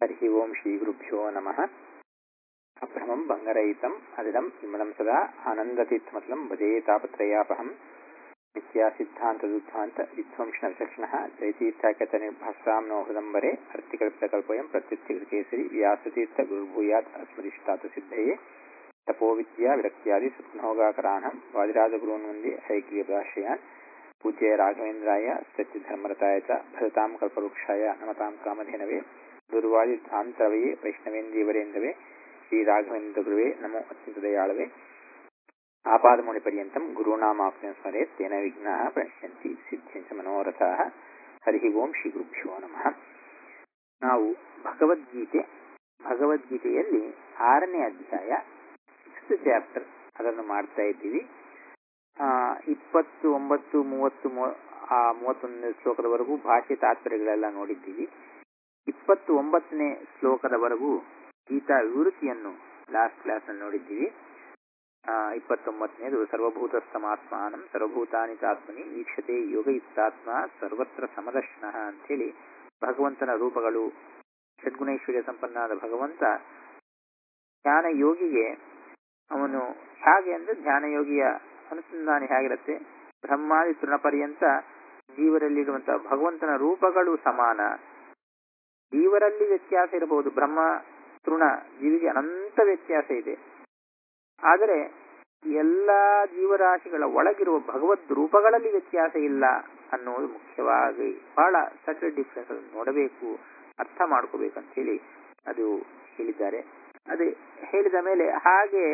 हरिः ओं श्रीगुरुभ्यो नमः अभ्रमं भङ्गरहितम् अदिदम् इमलं सदा आनन्दतीर्थमतलं भजे तापत्रयापहं नित्यासिद्धान्तदुद्धान्त विध्वंसनविचक्षणः जयतीर्थाख्यतनिर्भासां नो हृदम्बरे अर्थिकल्पितकल्पयं प्रत्युत्थिकृकेसरि व्यासतीर्थगुरुभूयात् अस्मदिष्टातसिद्धये तपोविद्या विरक्त्यादि सुखनोगाकराणं वादिराजगुरून् वन्दे हयग्रीयदाश्रयान् पूज्य राघवेन्द्राय सत्यधर्मरताय च भजतां कल्पवृक्षाय नमतां कामधेनवे दुर्वादिध्वान्तरवये वैष्णवेन्दीवरेन्दवे श्रीराघवेन्द्रगुरुवे नमो अत्यन्तदयाळवे आपादमौलिपर्यन्तं गुरूणामाप्यं स्मरेत् तेन विघ्नाः प्रणश्यन्ति ಸಿದ್ಧಿಂಚ ಮನೋರಥಾಃ ಹರಿ ಓಂ ಶ್ರೀ ಗುರುಭ್ಯೋ ನಮಃ ನಾವು ಭಗವದ್ಗೀತೆ ಭಗವದ್ಗೀತೆಯಲ್ಲಿ ಆರನೇ ಅಧ್ಯಾಯ ಸಿಕ್ಸ್ತ್ ಚಾಪ್ಟರ್ ಅದನ್ನು ಮಾಡ್ತಾ ಇದ್ದೀವಿ ಇಪ್ಪತ್ತು ಒಂಬತ್ತು ಮೂವತ್ತು ಮೂವತ್ತೊಂದನೇ ಶ್ಲೋಕದವರೆಗೂ ಭಾಷೆ ತಾತ್ಪರ್ಯಗಳೆಲ್ಲ ನೋಡಿದ್ದೀವಿ ಇಪ್ಪತ್ತು ಒಂಬತ್ತನೇ ಶ್ಲೋಕದವರೆಗೂ ಗೀತಾ ವಿವೃತಿಯನ್ನು ಲಾಸ್ಟ್ ಕ್ಲಾಸ್ ನಲ್ಲಿ ನೋಡಿದ್ದೀವಿ ಇಪ್ಪತ್ತೊಂಬತ್ತನೇದು ಸರ್ವಭೂತಸ್ಥಮಾತ್ಮಾನಂ ಸರ್ವಭೂತಾನಿ ಚಾತ್ಮನಿ ಈಕ್ಷತೆ ಯೋಗಯುಕ್ತಾತ್ಮ ಸರ್ವತ್ರ ಸಮದರ್ಶನ ಅಂತೇಳಿ ಭಗವಂತನ ರೂಪಗಳು ಷಡ್ಗುಣೈಶ್ವರ್ಯ ಸಂಪನ್ನಾದ ಭಗವಂತ ಧ್ಯಾನ ಯೋಗಿಗೆ ಅವನು ಹೇಗೆ ಅಂದ್ರೆ ಧ್ಯಾನ ಯೋಗಿಯ ಅನುಸಂಧಾನ ಹೇಗಿರುತ್ತೆ ಬ್ರಹ್ಮಾದಿ ತೃಣಪರ್ಯಂತ ಜೀವರಲ್ಲಿರುವಂತಹ ಭಗವಂತನ ರೂಪಗಳು ಸಮಾನ ಜೀವರಲ್ಲಿ ವ್ಯತ್ಯಾಸ ಇರಬಹುದು ಬ್ರಹ್ಮ ತೃಣ ಜೀವಿಗೆ ಅನಂತ ವ್ಯತ್ಯಾಸ ಇದೆ ಆದರೆ ಎಲ್ಲ ಜೀವರಾಶಿಗಳ ಒಳಗಿರುವ ಭಗವದ್ ರೂಪಗಳಲ್ಲಿ ವ್ಯತ್ಯಾಸ ಇಲ್ಲ ಅನ್ನೋದು ಮುಖ್ಯವಾಗಿ ಬಹಳ ಸಟಲ್ ಡಿಫ್ರೆನ್ಸ್ ಅದನ್ನು ನೋಡಬೇಕು ಅರ್ಥ ಮಾಡ್ಕೋಬೇಕಂತ ಹೇಳಿ ಅದು ಹೇಳಿದ್ದಾರೆ ಅದೇ ಹೇಳಿದ ಮೇಲೆ ಹಾಗೆ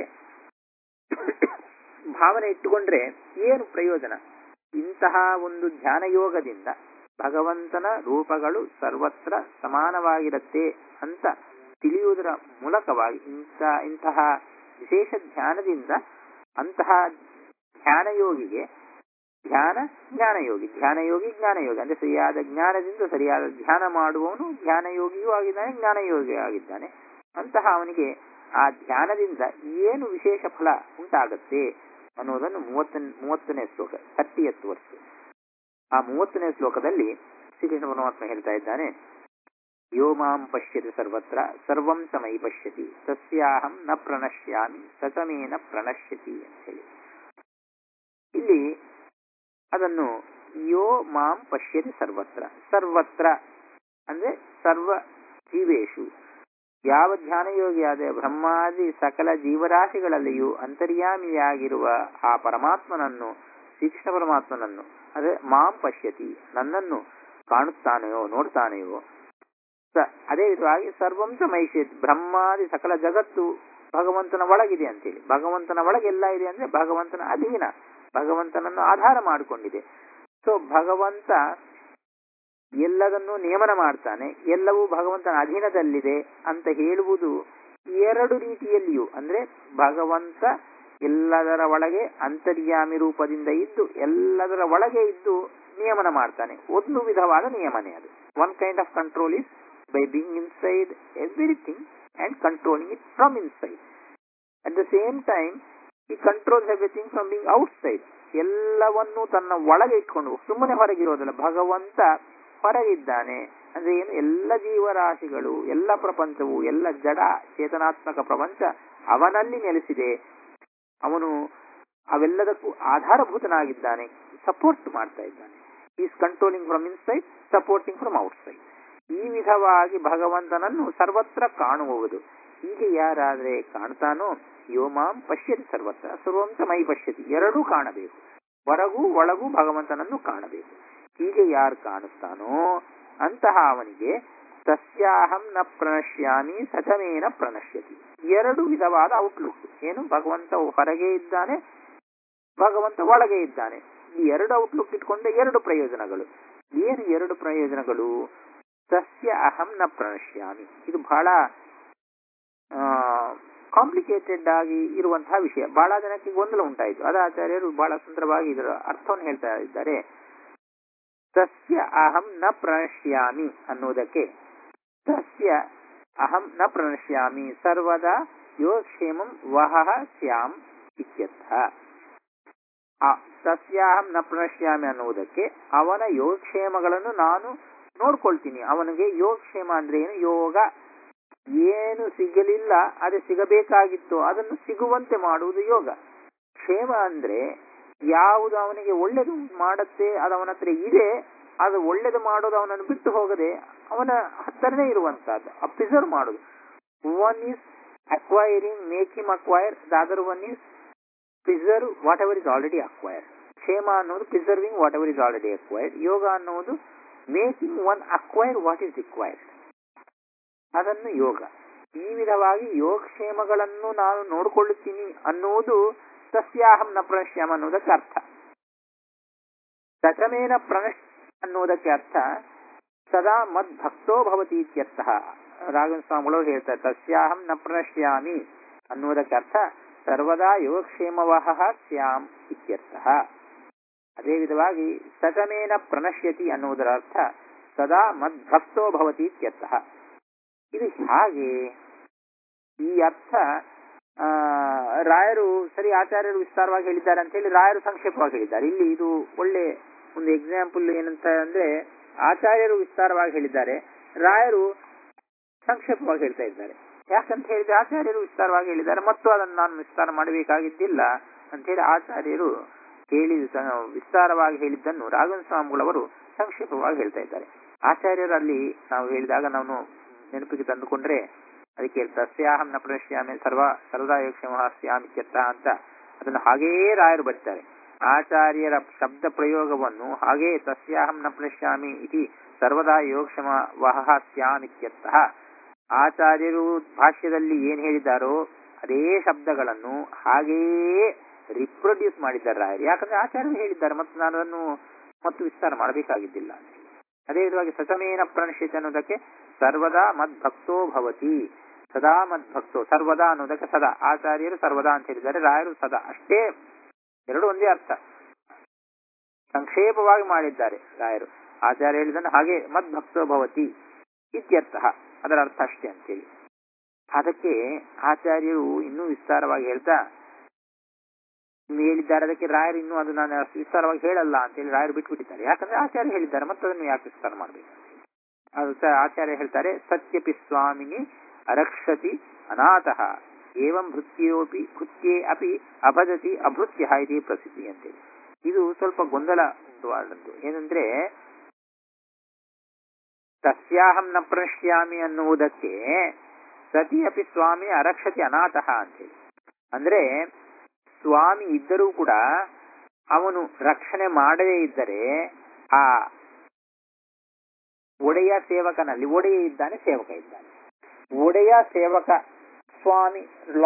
ಭಾವನೆ ಇಟ್ಟುಕೊಂಡ್ರೆ ಏನು ಪ್ರಯೋಜನ ಇಂತಹ ಒಂದು ಧ್ಯಾನ ಯೋಗದಿಂದ ಭಗವಂತನ ರೂಪಗಳು ಸರ್ವತ್ರ ಸಮಾನವಾಗಿರುತ್ತೆ ಅಂತ ತಿಳಿಯುವುದರ ಮೂಲಕವಾಗಿ ಇಂಥ ಇಂತಹ ವಿಶೇಷ ಧ್ಯಾನದಿಂದ ಅಂತಹ ಧ್ಯಾನಯೋಗಿಗೆ ಧ್ಯಾನ ಜ್ಞಾನಯೋಗಿ ಧ್ಯಾನಯೋಗಿ ಜ್ಞಾನಯೋಗಿ ಅಂದ್ರೆ ಸರಿಯಾದ ಜ್ಞಾನದಿಂದ ಸರಿಯಾದ ಧ್ಯಾನ ಮಾಡುವವನು ಧ್ಯಾನಯೋಗಿಯೂ ಆಗಿದ್ದಾನೆ ಜ್ಞಾನಯೋಗಿ ಆಗಿದ್ದಾನೆ ಅಂತಹ ಅವನಿಗೆ ಆ ಧ್ಯಾನದಿಂದ ಏನು ವಿಶೇಷ ಫಲ ಉಂಟಾಗತ್ತೆ ಅನ್ನೋದನ್ನು ಮೂವತ್ತ ಮೂವತ್ತನೇ ಶ್ಲೋಕ ಥರ್ಟಿಯತ್ ವರ್ಷ ಆ ಮೂವತ್ತನೇ ಶ್ಲೋಕದಲ್ಲಿ ಶ್ರೀಕೃಷ್ಣ ಪರಮಾತ್ಮ ಹೇಳ್ತಾ ಇದ್ದಾನೆ ಯೋ ಮಾಂ ಪಶ್ಯತಿ ಸರ್ವತ್ರ ಸರ್ವಂ ಸಮೈ ಪಶ್ಯತಿ ಸಸ್ಯಾಹಂ ನ ಪ್ರಣಶ್ಯಾಮಿ ಸತಮೇನ ಪ್ರಣಶ್ಯತಿ ಅಂತ ಹೇಳಿ ಇಲ್ಲಿ ಅದನ್ನು ಯೋ ಮಾಂ ಪಶ್ಯತಿ ಸರ್ವತ್ರ ಸರ್ವತ್ರ ಅಂದ್ರೆ ಸರ್ವ ಜೀವೇಶು ಯಾವ ಧ್ಯಾನಯೋಗಿಯಾದ ಬ್ರಹ್ಮಾದಿ ಸಕಲ ಜೀವರಾಶಿಗಳಲ್ಲಿಯೂ ಅಂತರ್ಯಾಮಿಯಾಗಿರುವ ಆ ಪರಮಾತ್ಮನನ್ನು ಶ್ರೀಕೃಷ್ಣ ಪರಮಾತ್ಮನನ್ನು ಅದೇ ಮಾಂ ಪಶ್ಯತಿ ನನ್ನನ್ನು ಕಾಣುತ್ತಾನೆಯೋ ನೋಡ್ತಾನೆಯೋ ಅದೇ ವಿಧವಾಗಿ ಸರ್ವಂಸ ಮೈಷೇತ್ ಬ್ರಹ್ಮಾದಿ ಸಕಲ ಜಗತ್ತು ಭಗವಂತನ ಒಳಗಿದೆ ಅಂತೇಳಿ ಭಗವಂತನ ಒಳಗೆ ಎಲ್ಲ ಇದೆ ಅಂದ್ರೆ ಭಗವಂತನ ಅಧೀನ ಭಗವಂತನನ್ನು ಆಧಾರ ಮಾಡಿಕೊಂಡಿದೆ ಸೊ ಭಗವಂತ ಎಲ್ಲದನ್ನೂ ನಿಯಮನ ಮಾಡ್ತಾನೆ ಎಲ್ಲವೂ ಭಗವಂತನ ಅಧೀನದಲ್ಲಿದೆ ಅಂತ ಹೇಳುವುದು ಎರಡು ರೀತಿಯಲ್ಲಿಯೂ ಅಂದ್ರೆ ಭಗವಂತ ಎಲ್ಲದರ ಒಳಗೆ ಅಂತರ್ಯಾಮಿ ರೂಪದಿಂದ ಇದ್ದು ಎಲ್ಲದರ ಒಳಗೆ ಇದ್ದು ನಿಯಮನ ಮಾಡ್ತಾನೆ ಒಂದು ವಿಧವಾದ ನಿಯಮನೆ ಅದು one kind of control is by being inside everything and controlling it from inside at the same time ಈ controls everything from being outside ಎಲ್ಲವನ್ನೂ ತನ್ನ ಒಳಗೆ ಇಟ್ಕೊಂಡು ಸುಮ್ಮನೆ ಹೊರಗಿರೋದಿಲ್ಲ ಭಗವಂತ ಹೊರಗಿದ್ದಾನೆ ಅಂದ್ರೆ ಏನು ಎಲ್ಲ ಜೀವರಾಶಿಗಳು ಎಲ್ಲ ಪ್ರಪಂಚವು ಎಲ್ಲ ಜಡ ಚೇತನಾತ್ಮಕ ಪ್ರಪಂಚ ಅವನಲ್ಲಿ ನೆಲೆಸಿದೆ ಅವನು ಅವೆಲ್ಲದಕ್ಕೂ ಆಧಾರಭೂತನಾಗಿದ್ದಾನೆ ಸಪೋರ್ಟ್ ಮಾಡ್ತಾ ಇದ್ದಾನೆ is controlling from inside supporting from outside ಈ ವಿಧವಾಗಿ ಭಗವಂತನನ್ನು ಸರ್ವತ್ರ ಕಾಣುವುದು ಹೀಗೆ ಯಾರಾದ್ರೆ ಕಾಣ್ತಾನೋ ಯೋಮಾಂ ಪಶ್ಯತಿ ಸರ್ವತ್ರ ಸರ್ವಂತ ಮೈ ಪಶ್ಯತಿ ಎರಡೂ ಕಾಣಬೇಕು ಹೊರಗೂ ಒಳಗೂ ಭಗವಂತನನ್ನು ಕಾಣಬೇಕು ಹೀಗೆ ಯಾರು ಕಾಣುತ್ತಾನೋ ಅಂತಹ ಅವನಿಗೆ ಸಸ್ಯಾಹಂ ನ ಪ್ರಣಶ್ಯಾಮಿ ಸತಮೇನ ಪ್ರಣಶ್ಯತಿ ಎರಡು ವಿಧವಾದ ಔಟ್ಲುಕ್ ಏನು ಭಗವಂತ ಹೊರಗೆ ಇದ್ದಾನೆ ಭಗವಂತ ಒಳಗೆ ಇದ್ದಾನೆ ಈ ಎರಡು ಔಟ್ಲುಕ್ ಇಟ್ಕೊಂಡೆ ಎರಡು ಪ್ರಯೋಜನಗಳು ಏನು ಎರಡು ಪ್ರಯೋಜನಗಳು ಸಸ್ಯ ಅಹಂ ನ ಪ್ರಣಶ್ಯಾಮಿ ಇದು ಬಹಳ ಕಾಂಪ್ಲಿಕೇಟೆಡ್ ಆಗಿ ಇರುವಂತಹ ವಿಷಯ ಬಹಳ ಜನಕ್ಕೆ ಗೊಂದಲ ಉಂಟಾಯಿತು ಅದ ಆಚಾರ್ಯರು ಬಹಳ ಸುಂದರವಾಗಿ ಇದರ ಅರ್ಥವನ್ನು ಹೇಳ್ತಾ ಇದ್ದಾರೆ ಸಸ್ಯ ಅಹಂ ನ ಪ್ರಣಶ್ಯಾಮಿ ಅನ್ನುವುದಕ್ಕೆ ಸಸ್ಯ ಅಹಂ ನ ಪ್ರಣಶ್ಯಾಮಿ ಸರ್ವದಾ ಯೋಗಕ್ಷೇಮಂ ವಹಃ ಸ್ಯಾಂ ಇತ್ಯರ್ಥ ಸಸ್ಯಾಹಂ ನ ಪ್ರಣಶ್ಯಾಮಿ ಅನ್ನುವುದಕ್ಕೆ ಅವನ ಯೋಗಕ್ಷೇಮಗಳನ್ನು ನಾನು ನೋಡ್ಕೊಳ್ತೀನಿ ಅವನಿಗೆ ಯೋಗಕ್ಷೇಮ ಅಂದ್ರೆ ಏನು ಯೋಗ ಏನು ಸಿಗಲಿಲ್ಲ ಅದೇ ಸಿಗಬೇಕಾಗಿತ್ತು ಅದನ್ನು ಸಿಗುವಂತೆ ಮಾಡುವುದು ಯೋಗ ಕ್ಷೇಮ ಅಂದ್ರೆ ಯಾವುದು ಅವನಿಗೆ ಒಳ್ಳೇದು ಮಾಡತ್ತೆ ಅದು ಅವನ ಹತ್ರ ಇದೆ ಅದು ಒಳ್ಳೇದು ಮಾಡೋದು ಅವನನ್ನು ಬಿಟ್ಟು ಹೋಗದೆ ಅವನ ಹತ್ತರನೇ ಇರುವಂತಹದ್ದು ಆ ಪ್ರಿಸರ್ವ್ ಮಾಡೋದು one is acquiring make him acquire the other one is preserve whatever is already acquired ಕ್ಷೇಮ ಅನ್ನೋದು preserving whatever is already acquired ಯೋಗ ಅನ್ನೋದು making one acquire what is required ಅದನ್ನು ಯೋಗ ಈ ವಿಧವಾಗಿ ಯೋಗಕ್ಷೇಮಗಳನ್ನು ನಾನು ನೋಡಿಕೊಳ್ಳುತ್ತೀನಿ ಅನ್ನುವುದು ಸಸ್ಯಾಹಂ ನ ಪ್ರಣಶ್ಯಾಮ ಅನ್ನೋದಕ್ಕೆ ಅರ್ಥ ಸಚಮೇನ ಪ್ರಣಶ್ ಅನ್ನುವುದಕ್ಕೆ ಅರ್ಥ ಸದಾ ಮದ್ಭಕ್ತೋ ಭವತಿ ಇತ್ಯರ್ಥ ರಾಘವ ಸ್ವಾಮಿಗಳು ಹೇಳ್ತಾರೆ ತಸ್ಯಾಹಂ ನ ಪ್ರಣಶ್ಯಾಮಿ ಅನ್ನುವುದಕ್ಕೆ ಅರ್ಥ ಸರ್ವದಾ ಯೋಗಕ್ಷೇಮವಹ ಸ್ಯಾಮ್ ಇತ್ಯರ್ಥ ಅದೇ ವಿಧವಾಗಿ ಸಚಮೇನ ಪ್ರಣಶ್ಯತಿ ಅನ್ನುವುದರ ಅರ್ಥ ಸದಾ ಮದ್ಭಕ್ತೋ ಭವತಿ ಇತ್ಯರ್ಥ ಇದು ಹಾಗೆ ಈ ಅರ್ಥ ಆ, ರಾಯರು ಸರಿ ಆಚಾರ್ಯರು ವಿಸ್ತಾರವಾಗಿ ಹೇಳಿದ್ದಾರೆ ಅಂತ ಹೇಳಿ ರಾಯರು ಸಂಕ್ಷೇಪವಾಗಿ ಹೇಳಿದ್ದಾರೆ ಇಲ್ಲಿ ಇದು ಒಳ್ಳೆ ಒಂದು ಎಕ್ಸಾಂಪಲ್ ಏನಂತ ಅಂದ್ರೆ ಆಚಾರ್ಯರು ವಿಸ್ತಾರವಾಗಿ ಹೇಳಿದ್ದಾರೆ ರಾಯರು ಸಂಕ್ಷೇಪವಾಗಿ ಹೇಳ್ತಾ ಇದ್ದಾರೆ ಯಾಕಂತ ಹೇಳಿದ್ರೆ ಆಚಾರ್ಯರು ವಿಸ್ತಾರವಾಗಿ ಹೇಳಿದ್ದಾರೆ ಮತ್ತು ಅದನ್ನು ನಾನು ವಿಸ್ತಾರ ಮಾಡಬೇಕಾಗಿದ್ದಿಲ್ಲ ಅಂತ ಹೇಳಿ ಆಚಾರ್ಯರು ಹೇಳಿದ ವಿಸ್ತಾರವಾಗಿ ಹೇಳಿದ್ದನ್ನು ರಾಘವನ್ ಸ್ವಾಮಿಗಳವರು ಸಂಕ್ಷೇಪವಾಗಿ ಹೇಳ್ತಾ ಇದ್ದಾರೆ ಆಚಾರ್ಯರಲ್ಲಿ ನಾವು ಹೇಳಿದಾಗ ನಾವು ನೆನಪಿಗೆ ತಂದುಕೊಂಡ್ರೆ ಅದಕ್ಕೆ ತಸ್ಯಾಹಂ ನ ಪ್ರಣಶ್ಯಾಮಿ ಸರ್ವ ಸರ್ವದಾ ಯೋಕ್ಷಮ ಸ್ಯಾಮ್ ಇತ್ಯರ್ಥ ಅಂತ ಅದನ್ನು ಹಾಗೆಯೇ ರಾಯರು ಬರ್ತಾರೆ ಆಚಾರ್ಯರ ಶಬ್ದ ಪ್ರಯೋಗವನ್ನು ಹಾಗೆಯೇ ತಸ್ಯಾಹಂ ನ ಪ್ರಣಶ್ಯಾಮಿ ಇತಿ ಸರ್ವದಾ ಯೋಗಕ್ಷಮ ವಹ ಸ್ಯಾಮ್ ಇತ್ಯರ್ಥ ಆಚಾರ್ಯರು ಭಾಷ್ಯದಲ್ಲಿ ಏನ್ ಹೇಳಿದ್ದಾರೋ ಅದೇ ಶಬ್ದಗಳನ್ನು ಹಾಗೆಯೇ ರಿಪ್ರೊಡ್ಯೂಸ್ ಮಾಡಿದ್ದಾರೆ ರಾಯರು ಯಾಕಂದ್ರೆ ಆಚಾರ್ಯರು ಹೇಳಿದ್ದಾರೆ ಮತ್ತು ನಾನು ಅದನ್ನು ಮತ್ತು ವಿಸ್ತಾರ ಮಾಡಬೇಕಾಗಿದ್ದಿಲ್ಲ ಅಂತ ಹೇಳಿ. ಅದೇ ವಿಧವಾಗಿ ಸಚಮೇನ ಪ್ರಣಶ್ಯತೆ ಅನ್ನೋದಕ್ಕೆ ಸರ್ವದಾ ಮದ್ಭಕ್ತೋ ಭವತಿ ಸದಾ ಮದ್ಭಕ್ತೋ ಸರ್ವದಾ ಅನ್ನೋದಕ್ಕೆ ಸದಾ ಆಚಾರ್ಯರು ಸರ್ವದಾ ಅಂತ ಹೇಳಿದ್ದಾರೆ ರಾಯರು ಸದಾ ಅಷ್ಟೇ ಎರಡು ಒಂದೇ ಅರ್ಥ ಸಂಕ್ಷೇಪವಾಗಿ ಮಾಡಿದ್ದಾರೆ ರಾಯರು ಆಚಾರ್ಯ ಹೇಳಿದನ್ನು ಹಾಗೆ ಮದ್ಭಕ್ತೋ ಭವತಿ ಇತ್ಯರ್ಥ ಅದರ ಅರ್ಥ ಅಷ್ಟೇ ಅಂತೇಳಿ ಅದಕ್ಕೆ ಆಚಾರ್ಯರು ಇನ್ನೂ ವಿಸ್ತಾರವಾಗಿ ಹೇಳ್ತಾ ಇನ್ನು ಹೇಳಿದ್ದಾರೆ ಅದಕ್ಕೆ ರಾಯರು ಇನ್ನೂ ಅದು ನಾನು ಅಷ್ಟು ವಿಸ್ತಾರವಾಗಿ ಹೇಳಲ್ಲ ಅಂತೇಳಿ ರಾಯರು ಬಿಟ್ಬಿಟ್ಟಿದ್ದಾರೆ ಯಾಕಂದ್ರೆ ಆಚಾರ್ಯ ಹೇಳಿದ್ದಾರೆ ಮತ್ತೆ ಅದನ್ನು ಯಾಕೆ ವಿಸ್ತಾರ ಮಾಡಬೇಕು ಅದು ಸ- ಆಚಾರ್ಯ ಹೇಳ್ತಾರೆ ಸತ್ಯಪಿ ಸ್ವಾಮಿನಿ ಅರಕ್ಷತಿ ಅನಾಥಃ ಏವಂ ಭೃತ್ಯೋಪಿ ಭೃತ್ಯೇ ಅಪಿ ಅಭಜತಿ ಅಭೃತ್ಯ ಇತಿ ಪ್ರಸಿದ್ಧಿ ಅಂತೇಳಿ ಇದು ಸ್ವಲ್ಪ ಗೊಂದಲ ಉಂಟುವಾದದ್ದು ಏನಂದ್ರೆ ತಸ್ಯಾಹಂ ನ ಪ್ರಣಶ್ಯಾಮಿ ಅನ್ನುವುದಕ್ಕೆ ಸತಿ ಅಪಿ ಸ್ವಾಮಿ ಅರಕ್ಷತಿ ಅನಾಥಃ ಅಂತೇಳಿ ಅಂದ್ರೆ ಸ್ವಾಮಿ ಇದ್ದರೂ ಕೂಡ ಅವನು ರಕ್ಷಣೆ ಮಾಡದೇ ಇದ್ದರೆ ಆ ಒಡೆಯ ಸೇವಕನಲ್ಲಿ ಒಡೆಯ ಇದ್ದಾನೆ ಸೇವಕ ಇದ್ದಾನೆ ಒಡೆಯ ಸೇವಕ ಸ್ವಾಮಿ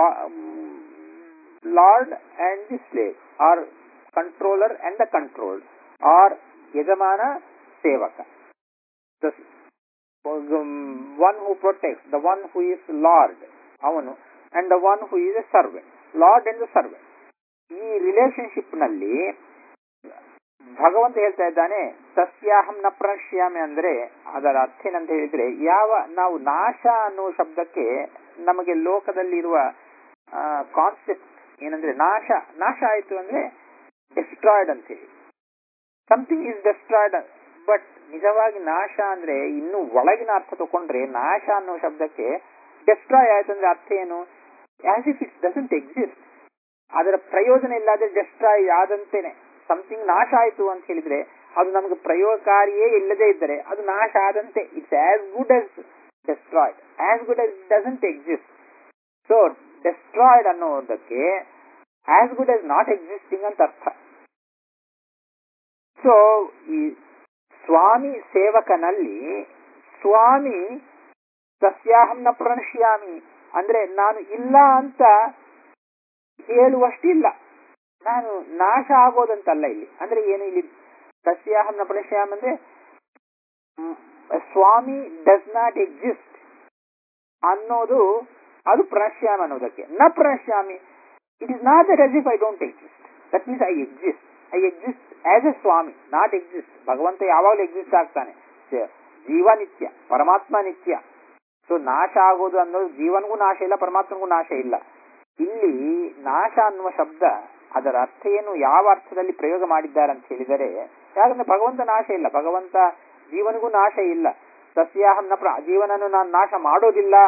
lord and the slave or controller and the controlled or ಯಜಮಾನ ಸೇವಕ one who protect the one who is lord ಅವನು and the one who is a servant lord and servant ಈ ರಿಲೇಶನ್ಶಿಪ್ ನಲ್ಲಿ ಭಗವಂತ ಹೇಳ್ತಾ ಇದ್ದಾನೆ ಸಸ್ಯಾಹಂ ನ ಪ್ರಣಶ್ಯಾಮಿ ಅಂದ್ರೆ ಅದರ ಅರ್ಥ ಏನಂತ ಹೇಳಿದ್ರೆ ಯಾವ ನಾವು ನಾಶ ಅನ್ನುವ ಶಬ್ದಕ್ಕೆ ನಮಗೆ ಲೋಕದಲ್ಲಿ ಇರುವ ಕಾನ್ಸೆಪ್ಟ್ ಏನಂದ್ರೆ ನಾಶ ನಾಶ ಆಯ್ತು ಅಂದ್ರೆ ಡೆಸ್ಟ್ರಾಯ್ಡ್ ಅಂತ ಹೇಳಿ ಸಮಥಿಂಗ್ ಇಸ್ ಡೆಸ್ಟ್ರಾಯ್ಡ್ ಬಟ್ ನಿಜವಾಗಿ ನಾಶ ಅಂದ್ರೆ ಇನ್ನು ಒಳಗಿನ ಅರ್ಥ ತಗೊಂಡ್ರೆ ನಾಶ ಅನ್ನೋ ಶಬ್ದಕ್ಕೆ ಡೆಸ್ಟ್ರಾಯ್ ಆಯ್ತು ಅಂದ್ರೆ ಅರ್ಥ ಏನು as if it doesn't exist ಅದರ ಪ್ರಯೋಜನ ಇಲ್ಲದೆ ಡೆಸ್ಟ್ರಾಯ್ ಆದಂತೆನೆ ಸಮಥಿಂಗ್ ನಾಶ ಆಯ್ತು ಅಂತ ಹೇಳಿದ್ರೆ ಅದು ನಮಗೆ ಪ್ರಯೋಗಕಾರಿಯೇ ಇಲ್ಲದೆ ಇದ್ದರೆ ಅದು ನಾಶ ಆದಂತೆ it's as good as destroyed as good as doesn't exist so destroyed ಅನ್ನೋದಕ್ಕೆ as good as not existing ಅಂತ ಅರ್ಥ ಸೊ ಈ ಸ್ವಾಮಿ ಸೇವಕನಲ್ಲಿ ಸ್ವಾಮಿ ಸಸ್ಯಾಹಂ ನ ಪ್ರಣಶ್ಯಾಮಿ ಅಂದ್ರೆ ನಾನು ಇಲ್ಲ ಅಂತ ಹೇಳುವಷ್ಟಿಲ್ಲ ನಾನು ನಾಶ ಆಗೋದಂತಲ್ಲ ಇಲ್ಲಿ ಅಂದ್ರೆ ಏನು ಇಲ್ಲಿ ಸಸ್ಯಾಹಂ ನ ಪ್ರಣಶ್ಯಾಮ್ ಅಂದ್ರೆ ಮ್, ಸ್ವಾಮಿ ಡಸ್ ನಾಟ್ ಎಕ್ಸಿಸ್ಟ್ ಅನ್ನೋದು ಅದು ಪ್ರಣಶ್ಯಾಮ ಅನ್ನೋದಕ್ಕೆ ನ ಪ್ರಣಶ್ಯಾಮಿ it is not that as if I don't exist that means I exist I exist as a ಸ್ವಾಮಿ ನಾಟ್ ಎಕ್ಸಿಸ್ಟ್ ಭಗವಂತ ಯಾವಾಗಲೂ ಎಕ್ಸಿಸ್ಟ್ ಆಗ್ತಾನೆ ಸ- ಜೀವ ನಿತ್ಯ ಪರಮಾತ್ಮ ನಿತ್ಯ ಸೊ ನಾಶ ಆಗೋದು ಅನ್ನೋದು ಜೀವನಿಗೂ ನಾಶ ಇಲ್ಲ ಪರಮಾತ್ಮನಿಗೂ ನಾಶ ಇಲ್ಲ ಇಲ್ಲಿ ನಾಶ ಅನ್ನುವ ಶಬ್ದ ಅದರ ಅರ್ಥ ಏನು ಯಾವ ಅರ್ಥದಲ್ಲಿ ಪ್ರಯೋಗ ಮಾಡಿದ್ದಾರೆ ಅಂತ ಹೇಳಿದರೆ ಯಾಕಂದ್ರೆ ಭಗವಂತ ನಾಶ ಇಲ್ಲ ಭಗವಂತ ಜೀವನಿಗೂ ನಾಶ ಇಲ್ಲ ಸಸ್ಯಾಹಂನ ಪ್ರ ಜೀವನನ್ನು ನಾನು ನಾಶ ಮಾಡೋದಿಲ್ಲ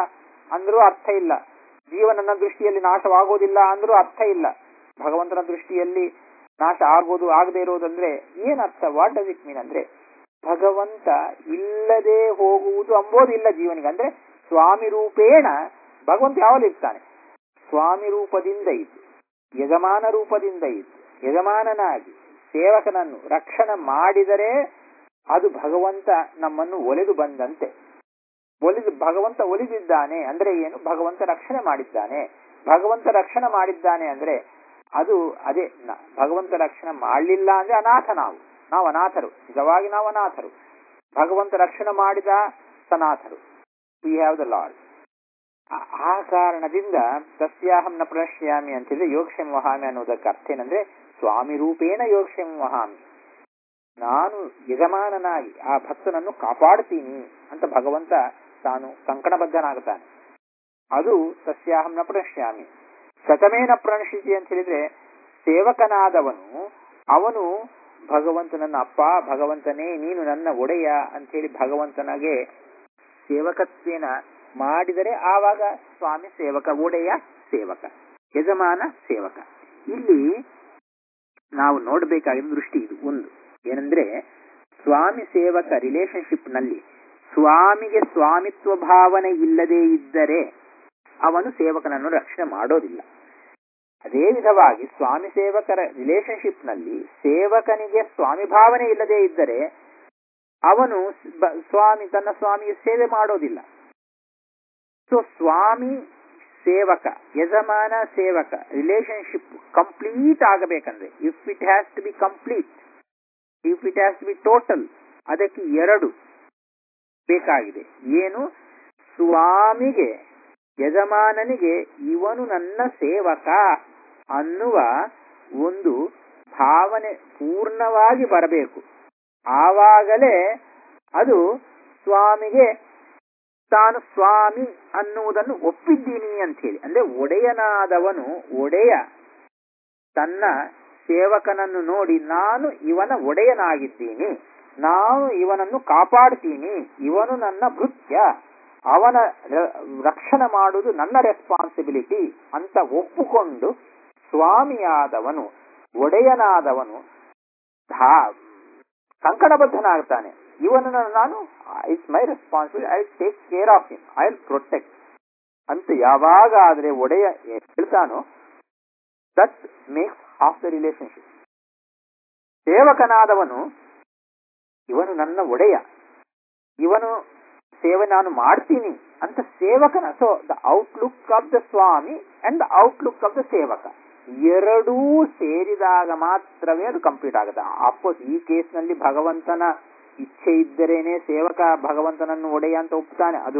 ಅಂದ್ರೂ ಅರ್ಥ ಇಲ್ಲ ಜೀವನನ ದೃಷ್ಟಿಯಲ್ಲಿ ನಾಶವಾಗೋದಿಲ್ಲ ಅಂದ್ರೂ ಅರ್ಥ ಇಲ್ಲ ಭಗವಂತನ ದೃಷ್ಟಿಯಲ್ಲಿ ನಾಶ ಆಗೋದು ಆಗದೆ ಇರೋದಂದ್ರೆ ಏನ್ ಅರ್ಥ ವಾಟ್ ಡಸ್ ಇಟ್ ಮೀನ್ ಅಂದ್ರೆ ಭಗವಂತ ಇಲ್ಲದೆ ಹೋಗುವುದು ಅಂಬೋದಿಲ್ಲ ಜೀವನಿಗೆ ಅಂದ್ರೆ ಸ್ವಾಮಿ ರೂಪೇಣ ಭಗವಂತ ಯಾವಲ್ಲಿ ಇರ್ತಾನೆ ಸ್ವಾಮಿ ರೂಪದಿಂದ ಇದ್ದು ಯಜಮಾನ ರೂಪದಿಂದ ಇದ್ದು ಯಜಮಾನನಾಗಿ ಸೇವಕನನ್ನು ರಕ್ಷಣೆ ಮಾಡಿದರೆ ಅದು ಭಗವಂತ ನಮ್ಮನ್ನು ಒಲೆದು ಬಂದಂತೆ ಒಲಿದು ಭಗವಂತ ಒಲಿದಿದ್ದಾನೆ ಅಂದ್ರೆ ಏನು ಭಗವಂತ ರಕ್ಷಣೆ ಮಾಡಿದ್ದಾನೆ ಭಗವಂತ ರಕ್ಷಣೆ ಮಾಡಿದ್ದಾನೆ ಅಂದ್ರೆ ಅದು ಅದೇ ನ- ಭಗವಂತ ರಕ್ಷಣೆ ಮಾಡಲಿಲ್ಲ ಅಂದ್ರೆ ಅನಾಥ ನಾವು ನಾವು ಅನಾಥರು ನಿಜವಾಗಿ ನಾವು ಅನಾಥರು ಭಗವಂತ ರಕ್ಷಣೆ ಮಾಡಿದ ಸನಾಥರು ವಿ ಹ್ಯಾವ್ ದ ಲಾರ್ಡ್ ಆ- ಆ ಕಾರಣದಿಂದ ತಸ್ಯಾಹಂ ನ ಪ್ರಣಶ್ಯಾಮಿ ಅಂತಿದ್ರೆ ಯೋಗಕ್ಷೇಮ ವಹಾಮಿ ಅನ್ನೋದಕ್ಕೆ ಅರ್ಥ ಏನಂದ್ರೆ ಸ್ವಾಮಿ ರೂಪೇಣ ಯೋಗಕ್ಷೇಮ ವಹಾಮಿ ನಾನು ಯಜಮಾನನಾಗಿ ಆ ಭಕ್ತನನ್ನು ಕಾಪಾಡ್ತೀನಿ ಅಂತ ಭಗವಂತ ತಾನು ಕಂಕಣಬದ್ಧನಾಗುತ್ತಾನೆ ಅದು ತಸ್ಯಾಹಂ ನ ಪ್ರಣಶ್ಯಾಮಿ ಸತಮೇನ ಪ್ರಣಶಿತಿ ಅಂತ ಹೇಳಿದ್ರೆ ಸೇವಕನಾದವನು ಅವನು ಭಗವಂತನನ್ನ ಅಪ್ಪ ಭಗವಂತನೇ ನೀನು ನನ್ನ ಒಡೆಯ ಅಂತ ಹೇಳಿ ಭಗವಂತನಿಗೆ ಸೇವಕತ್ವೇನ ಮಾಡಿದರೆ ಆವಾಗ ಸ್ವಾಮಿ ಸೇವಕ ಒಡೆಯ ಸೇವಕ ಯಜಮಾನ ಸೇವಕ ಇಲ್ಲಿ ನಾವು ನೋಡಬೇಕಾಗಿರೋ ದೃಷ್ಟಿ ಇದು ಒಂದು ಏನಂದ್ರೆ ಸ್ವಾಮಿ ಸೇವಕ ರಿಲೇಶನ್ಶಿಪ್ ನಲ್ಲಿ ಸ್ವಾಮಿಗೆ ಸ್ವಾಮಿತ್ವ ಭಾವನೆ ಇಲ್ಲದೆ ಇದ್ದರೆ ಅವನು ಸೇವಕನನ್ನು ರಕ್ಷಣೆ ಮಾಡೋದಿಲ್ಲ ಅದೇ ವಿಧವಾಗಿ ಸ್ವಾಮಿ ಸೇವಕರ ರಿಲೇಶನ್ಶಿಪ್ ನಲ್ಲಿ ಸೇವಕನಿಗೆ ಸ್ವಾಮಿ ಭಾವನೆ ಇಲ್ಲದೆ ಇದ್ದರೆ ಅವನು ಬ- ಸ್ವಾಮಿ ತನ್ನ ಸ್ವಾಮಿಗೆ ಸೇವೆ ಮಾಡೋದಿಲ್ಲ ಸೊ ಸ್ವಾಮಿ ಸೇವಕ ಯಜಮಾನ ಸೇವಕ ರಿಲೇಶನ್ಶಿಪ್ ಕಂಪ್ಲೀಟ್ ಆಗಬೇಕಂದ್ರೆ if it has to be complete if it has to be total ಅದಕ್ಕೆ ಎರಡು ಬೇಕಾಗಿದೆ ಏನು ಸ್ವಾಮಿಗೆ ಯಜಮಾನನಿಗೆ ಇವನು ನನ್ನ ಸೇವಕ ಅನ್ನುವ ಒಂದು ಭಾವನೆ ಪೂರ್ಣವಾಗಿ ಬರಬೇಕು ಆವಾಗಲೇ ಅದು ಸ್ವಾಮಿಗೆ ತಾನು ಸ್ವಾಮಿ ಅನ್ನುವುದನ್ನು ಒಪ್ಪಿದ್ದೀನಿ ಅಂತ ಹೇಳಿ ಅಂದ್ರೆ ಒಡೆಯನಾದವನು ಒಡೆಯ ತನ್ನ ಸೇವಕನನ್ನು ನೋಡಿ ನಾನು ಇವನ ಒಡೆಯನಾಗಿದ್ದೀನಿ ನಾನು ಇವನನ್ನು ಕಾಪಾಡ್ತೀನಿ ಇವನು ನನ್ನ ಭೃತ್ಯ ಅವನ ರ- ರಕ್ಷಣೆ ಮಾಡುವುದು ನನ್ನ ರೆಸ್ಪಾನ್ಸಿಬಿಲಿಟಿ ಅಂತ ಒಪ್ಪುಕೊಂಡು ಸ್ವಾಮಿಯಾದವನು ಒಡೆಯನಾದವನು ಧಾ- ಕಂಕಣಬದ್ಧನಾಗ್ತಾನೆ ಇವನನ್ನು ನಾನು it's my responsibility I take care of him I will protect ಅಂತ ಯಾವಾಗ ಆದ್ರೆ ಒಡೆಯ ಹೇಳ್ತಾನೋ that makes half the relationship ಸೇವಕನಾದವನು ಇವನು ನನ್ನ ಒಡೆಯ ಇವನು ಸೇವೆ ನಾನು ಮಾಡ್ತೀನಿ ಅಂತ ಸೇವಕನ so the outlook of the ಸ್ವಾಮಿ and the outlook of the ಸೇವಕ ಎರಡೂ ಸೇರಿದಾಗ ಮಾತ್ರವೇ ಅದು ಕಂಪ್ಲೀಟ್ ಆಗುತ್ತೆ ಅಫ್ಕೋರ್ಸ್ ಈ ಕೇಸ್ನಲ್ಲಿ ಭಗವಂತನ ಇಚ್ಛೆ ಇದ್ದರೇನೆ ಸೇವಕ ಭಗವಂತನನ್ನು ಒಡೆಯ ಅಂತ ಒಪ್ತಾನೆ ಅದು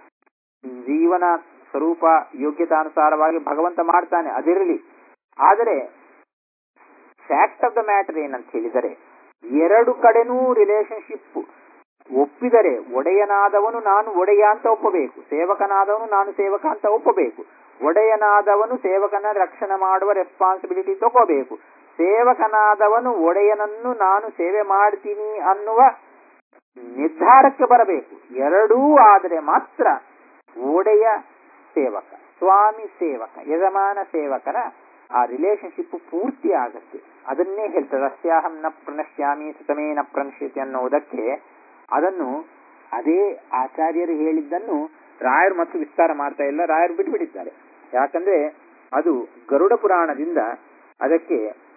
ಜೀವನ ಸ್ವರೂಪ ಯೋಗ್ಯತಾನುಸಾರವಾಗಿ ಭಗವಂತ ಮಾಡ್ತಾನೆ ಅದಿರಲಿ ಆದರೆ ಫ್ಯಾಕ್ಟ್ ಆಫ್ ದ ಮ್ಯಾಟರ್ ಏನಂತ ಹೇಳಿದರೆ ಎರಡು ಕಡೆನೂ ರಿಲೇಶನ್ಶಿಪ್ ಒಪ್ಪಿದರೆ ಒಡೆಯನಾದವನು ನಾನು ಒಡೆಯ ಅಂತ ಒಪ್ಪಬೇಕು ಸೇವಕನಾದವನು ನಾನು ಸೇವಕ ಅಂತ ಒಪ್ಪಬೇಕು ಒಡೆಯನಾದವನು ಸೇವಕನ ರಕ್ಷಣೆ ಮಾಡುವ ರೆಸ್ಪಾನ್ಸಿಬಿಲಿಟಿ ತಗೋಬೇಕು ಸೇವಕನಾದವನು ಒಡೆಯನನ್ನು ನಾನು ಸೇವೆ ಮಾಡ್ತೀನಿ ಅನ್ನುವ ನಿರ್ಧಾರಕ್ಕೆ ಬರಬೇಕು ಎರಡೂ ಆದರೆ ಮಾತ್ರ ಒಡೆಯ ಸೇವಕ ಸ್ವಾಮಿ ಸೇವಕ ಯಜಮಾನ ಸೇವಕನ ಆ ರಿಲೇಶನ್ಶಿಪ್ ಪೂರ್ತಿ ಆಗತ್ತೆ ಅದನ್ನೇ ಹೇಳ್ತದೆ ಅಸ್ಯಾಹಂ ನ ಪ್ರಣಶ್ಯಾಮಿ ಸುತಮೇ ನ ಪ್ರಣಶ್ಯತಿ ಅನ್ನೋದಕ್ಕೆ ಅದನ್ನು ಅದೇ ಆಚಾರ್ಯರು ಹೇಳಿದ್ದನ್ನು ರಾಯರು ಮತ್ತು ವಿಸ್ತಾರ ಮಾಡ್ತಾ ಇಲ್ಲ ರಾಯರು ಬಿಟ್ಬಿಟ್ಟಿದ್ದಾರೆ ಯಾಕಂದ್ರೆ ಅದು ಗರುಡ ಪುರಾಣದಿಂದ ಅದಕ್ಕೆ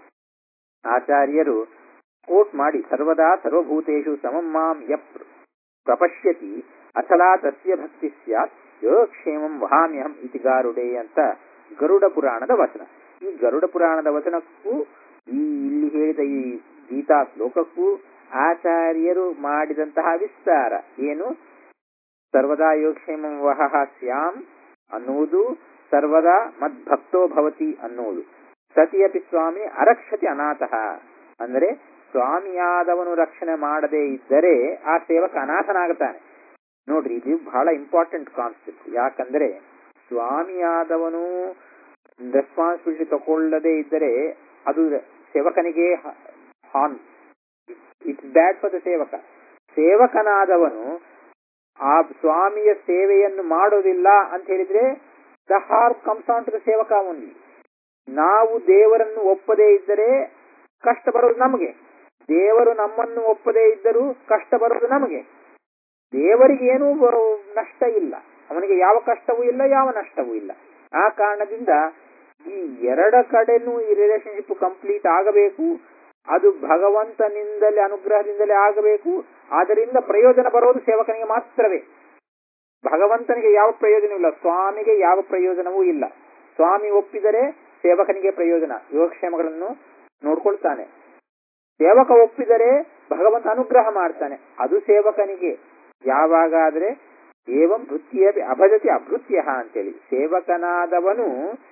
ಆಚಾರ್ಯರು ಕೋಟ್ ಮಾಡಿ ಸರ್ವದಾ ಸರ್ವಭೂತೇಷು ಸಮಂ ಮಾಂ ಯ ಪ್ರ- ಪ್ರಪಶ್ಯತಿ ಅಚಲಾ ತಸ್ಯ ಭಕ್ತಿ ಸ್ಯಾತ್ ಯೋಗಕ್ಷೇಮಂ ವಹಾಮ್ಯಹಂ ಇತಿ ಗಾರುಡೆ ಅಂತ ಗರುಡ ಪುರಾಣದ ವಚನ ಈ ಗರುಡ ಪುರಾಣದ ವಚನಕ್ಕೂ ಈ ಇಲ್ಲಿ ಹೇಳಿದ ಈ ಗೀತಾ ಶ್ಲೋಕಕ್ಕೂ ಆಚಾರ್ಯರು ಮಾಡಿದಂತಹ ವಿಸ್ತಾರ ಏನು ಸರ್ವದಾ ಯೋಗಕ್ಷೇಮಂ ವಹಃ ಸ್ಯಾಂ ಅನ್ನುವುದು ಸರ್ವದಾ ಮದ್ಭಕ್ತೋ ಭವತಿ ಅನ್ನುವುದು ಸತಿಯಪಿ ಸ್ವಾಮಿ ಅರಕ್ಷತಿ ಅನಾಥಃ ಅಂದರೆ ಸ್ವಾಮಿಯಾದವನು ರಕ್ಷಣೆ ಮಾಡದೇ ಇದ್ದರೆ ಆ ಸೇವಕ ಅನಾಥನಾಗುತ್ತಾನೆ ನೋಡ್ರಿ ಇದು ಬಹಳ ಇಂಪಾರ್ಟೆಂಟ್ ಕಾನ್ಸೆಪ್ಟ್ ಯಾಕಂದ್ರೆ ಸ್ವಾಮಿಯಾದವನು ರೆಸ್ಪಾನ್ಸಿಬಿಲಿಟಿ ತಗೊಳ್ಳದೇ ಇದ್ದರೆ ಅದು ಸೇವಕನಿಗೆ ಹಾನ್ ಇಟ್ಸ್ ಬ್ಯಾಡ್ ಫಾರ್ ದ ಸೇವಕ ಸೇವಕನಾದವನು ಆ ಸ್ವಾಮಿಯ ಸೇವೆಯನ್ನು ಮಾಡೋದಿಲ್ಲ ಅಂತ ಹೇಳಿದ್ರೆ the harm comes on to the ಸೇವಕ ಓನ್ಲಿ ನಾವು ದೇವರನ್ನು ಒಪ್ಪದೇ ಇದ್ದರೆ ಕಷ್ಟ ಬರೋದು ನಮಗೆ ದೇವರು ನಮ್ಮನ್ನು ಒಪ್ಪದೇ ಇದ್ದರೂ ಕಷ್ಟ ಬರೋದು ನಮಗೆ ದೇವರಿಗೆ ಏನೂ ಬರೋ- ನಷ್ಟ ಇಲ್ಲ ಅವನಿಗೆ ಯಾವ ಕಷ್ಟವೂ ಇಲ್ಲ ಯಾವ ನಷ್ಟವೂ ಇಲ್ಲ ಆ ಕಾರಣದಿಂದ ಈ ಎರಡ ಕಡೆನೂ ಈ ರಿಲೇಶನ್ಶಿಪ್ ಕಂಪ್ಲೀಟ್ ಆಗಬೇಕು ಅದು ಭಗವಂತನಿಂದಲೇ ಅನುಗ್ರಹದಿಂದಲೇ ಆಗಬೇಕು ಅದರಿಂದ ಪ್ರಯೋಜನ ಬರೋದು ಸೇವಕನಿಗೆ ಮಾತ್ರವೇ ಭಗವಂತನಿಗೆ ಯಾವ ಪ್ರಯೋಜನವಿಲ್ಲ ಸ್ವಾಮಿಗೆ ಯಾವ ಪ್ರಯೋಜನವೂ ಇಲ್ಲ ಸ್ವಾಮಿ ಒಪ್ಪಿದರೆ ಸೇವಕನಿಗೆ ಪ್ರಯೋಜನ ಯೋಗಕ್ಷೇಮಗಳನ್ನು ನೋಡ್ಕೊಳ್ತಾನೆ ಸೇವಕ ಒಪ್ಪಿದರೆ ಭಗವಂತ ಅನುಗ್ರಹ ಮಾಡ್ತಾನೆ ಅದು ಸೇವಕನಿಗೆ ಯಾವಾಗಾದ್ರೆ ಏವಂ ಭೃತ್ಯ ಅಭಜತಿ ಅಭೃತ್ಯ ಅಂತೇಳಿ ಸೇವಕನಾದವನು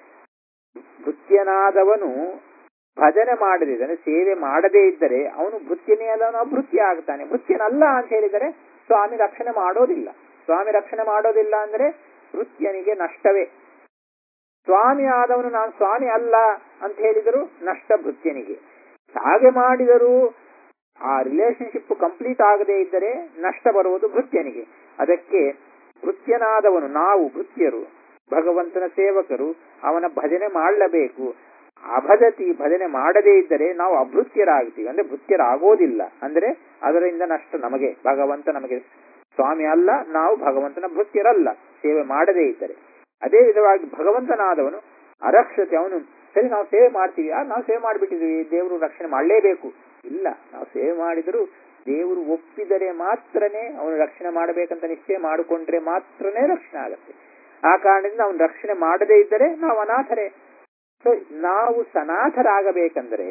ಭೃತ್ಯನಾದವನು ಭಜನೆ ಮಾಡದಿದ್ದರೆ ಸೇವೆ ಮಾಡದೇ ಇದ್ದರೆ ಅವನು ಭೃತ್ಯನೇ ಅಲ್ಲ ಅವನು ಅಭೃತ್ಯ ಆಗ್ತಾನೆ ಭೃತ್ಯನಲ್ಲ ಅಂತ ಹೇಳಿದರೆ ಸ್ವಾಮಿ ರಕ್ಷಣೆ ಮಾಡೋದಿಲ್ಲ ಸ್ವಾಮಿ ರಕ್ಷಣೆ ಮಾಡೋದಿಲ್ಲ ಅಂದ್ರೆ ಭೃತ್ಯನಿಗೆ ನಷ್ಟವೇ ಸ್ವಾಮಿ ಆದವನು ನಾನು ಸ್ವಾಮಿ ಅಲ್ಲ ಅಂತ ಹೇಳಿದರು ನಷ್ಟ ಭೃತ್ಯನಿಗೆ ಹಾಗೆ ಮಾಡಿದರೂ ಆ ರಿಲೇಶನ್ಶಿಪ್ ಕಂಪ್ಲೀಟ್ ಆಗದೇ ಇದ್ದರೆ ನಷ್ಟ ಬರುವುದು ಭೃತ್ಯನಿಗೆ ಅದಕ್ಕೆ ಭೃತ್ಯನಾದವನು ನಾವು ಭೃತ್ಯರು ಭಗವಂತನ ಸೇವಕರು ಅವನ ಭಜನೆ ಮಾಡಲೇಬೇಕು ಅಭಜತಿ ಭಜನೆ ಮಾಡದೇ ಇದ್ದರೆ ನಾವು ಅಭೃತ್ಯರಾಗ್ತೀವಿ ಅಂದ್ರೆ ಭೃತ್ಯರಾಗೋದಿಲ್ಲ ಅಂದ್ರೆ ಅದರಿಂದ ನಷ್ಟ ನಮಗೆ ಭಗವಂತ ನಮಗೆ ಸ್ವಾಮಿ ಅಲ್ಲ ನಾವು ಭಗವಂತನ ಭೃತ್ಯರಲ್ಲ ಸೇವೆ ಮಾಡದೇ ಇದ್ದರೆ ಅದೇ ವಿಧವಾಗಿ ಭಗವಂತನಾದವನು ಅರಕ್ಷತೆ ಅವನು ಸರಿ ನಾವು ಸೇವೆ ಮಾಡ್ತೀವಿ ಆ ನಾವು ಸೇವೆ ಮಾಡಿಬಿಟ್ಟಿದ್ವಿ ದೇವರು ರಕ್ಷಣೆ ಮಾಡಲೇಬೇಕು ಇಲ್ಲ ನಾವು ಸೇವೆ ಮಾಡಿದರೂ ದೇವರು ಒಪ್ಪಿದರೆ ಮಾತ್ರನೇ ಅವನು ರಕ್ಷಣೆ ಮಾಡಬೇಕಂತ ನಿಶ್ಚಯ ಮಾಡಿಕೊಂಡ್ರೆ ಮಾತ್ರನೇ ರಕ್ಷಣೆ ಆಗತ್ತೆ ಆ ಕಾರಣದಿಂದ ಅವನು ರಕ್ಷಣೆ ಮಾಡದೇ ಇದ್ದರೆ ನಾವು ಅನಾಥರೇ ಸೊ ನಾವು ಸನಾಥರಾಗಬೇಕಂದ್ರೆ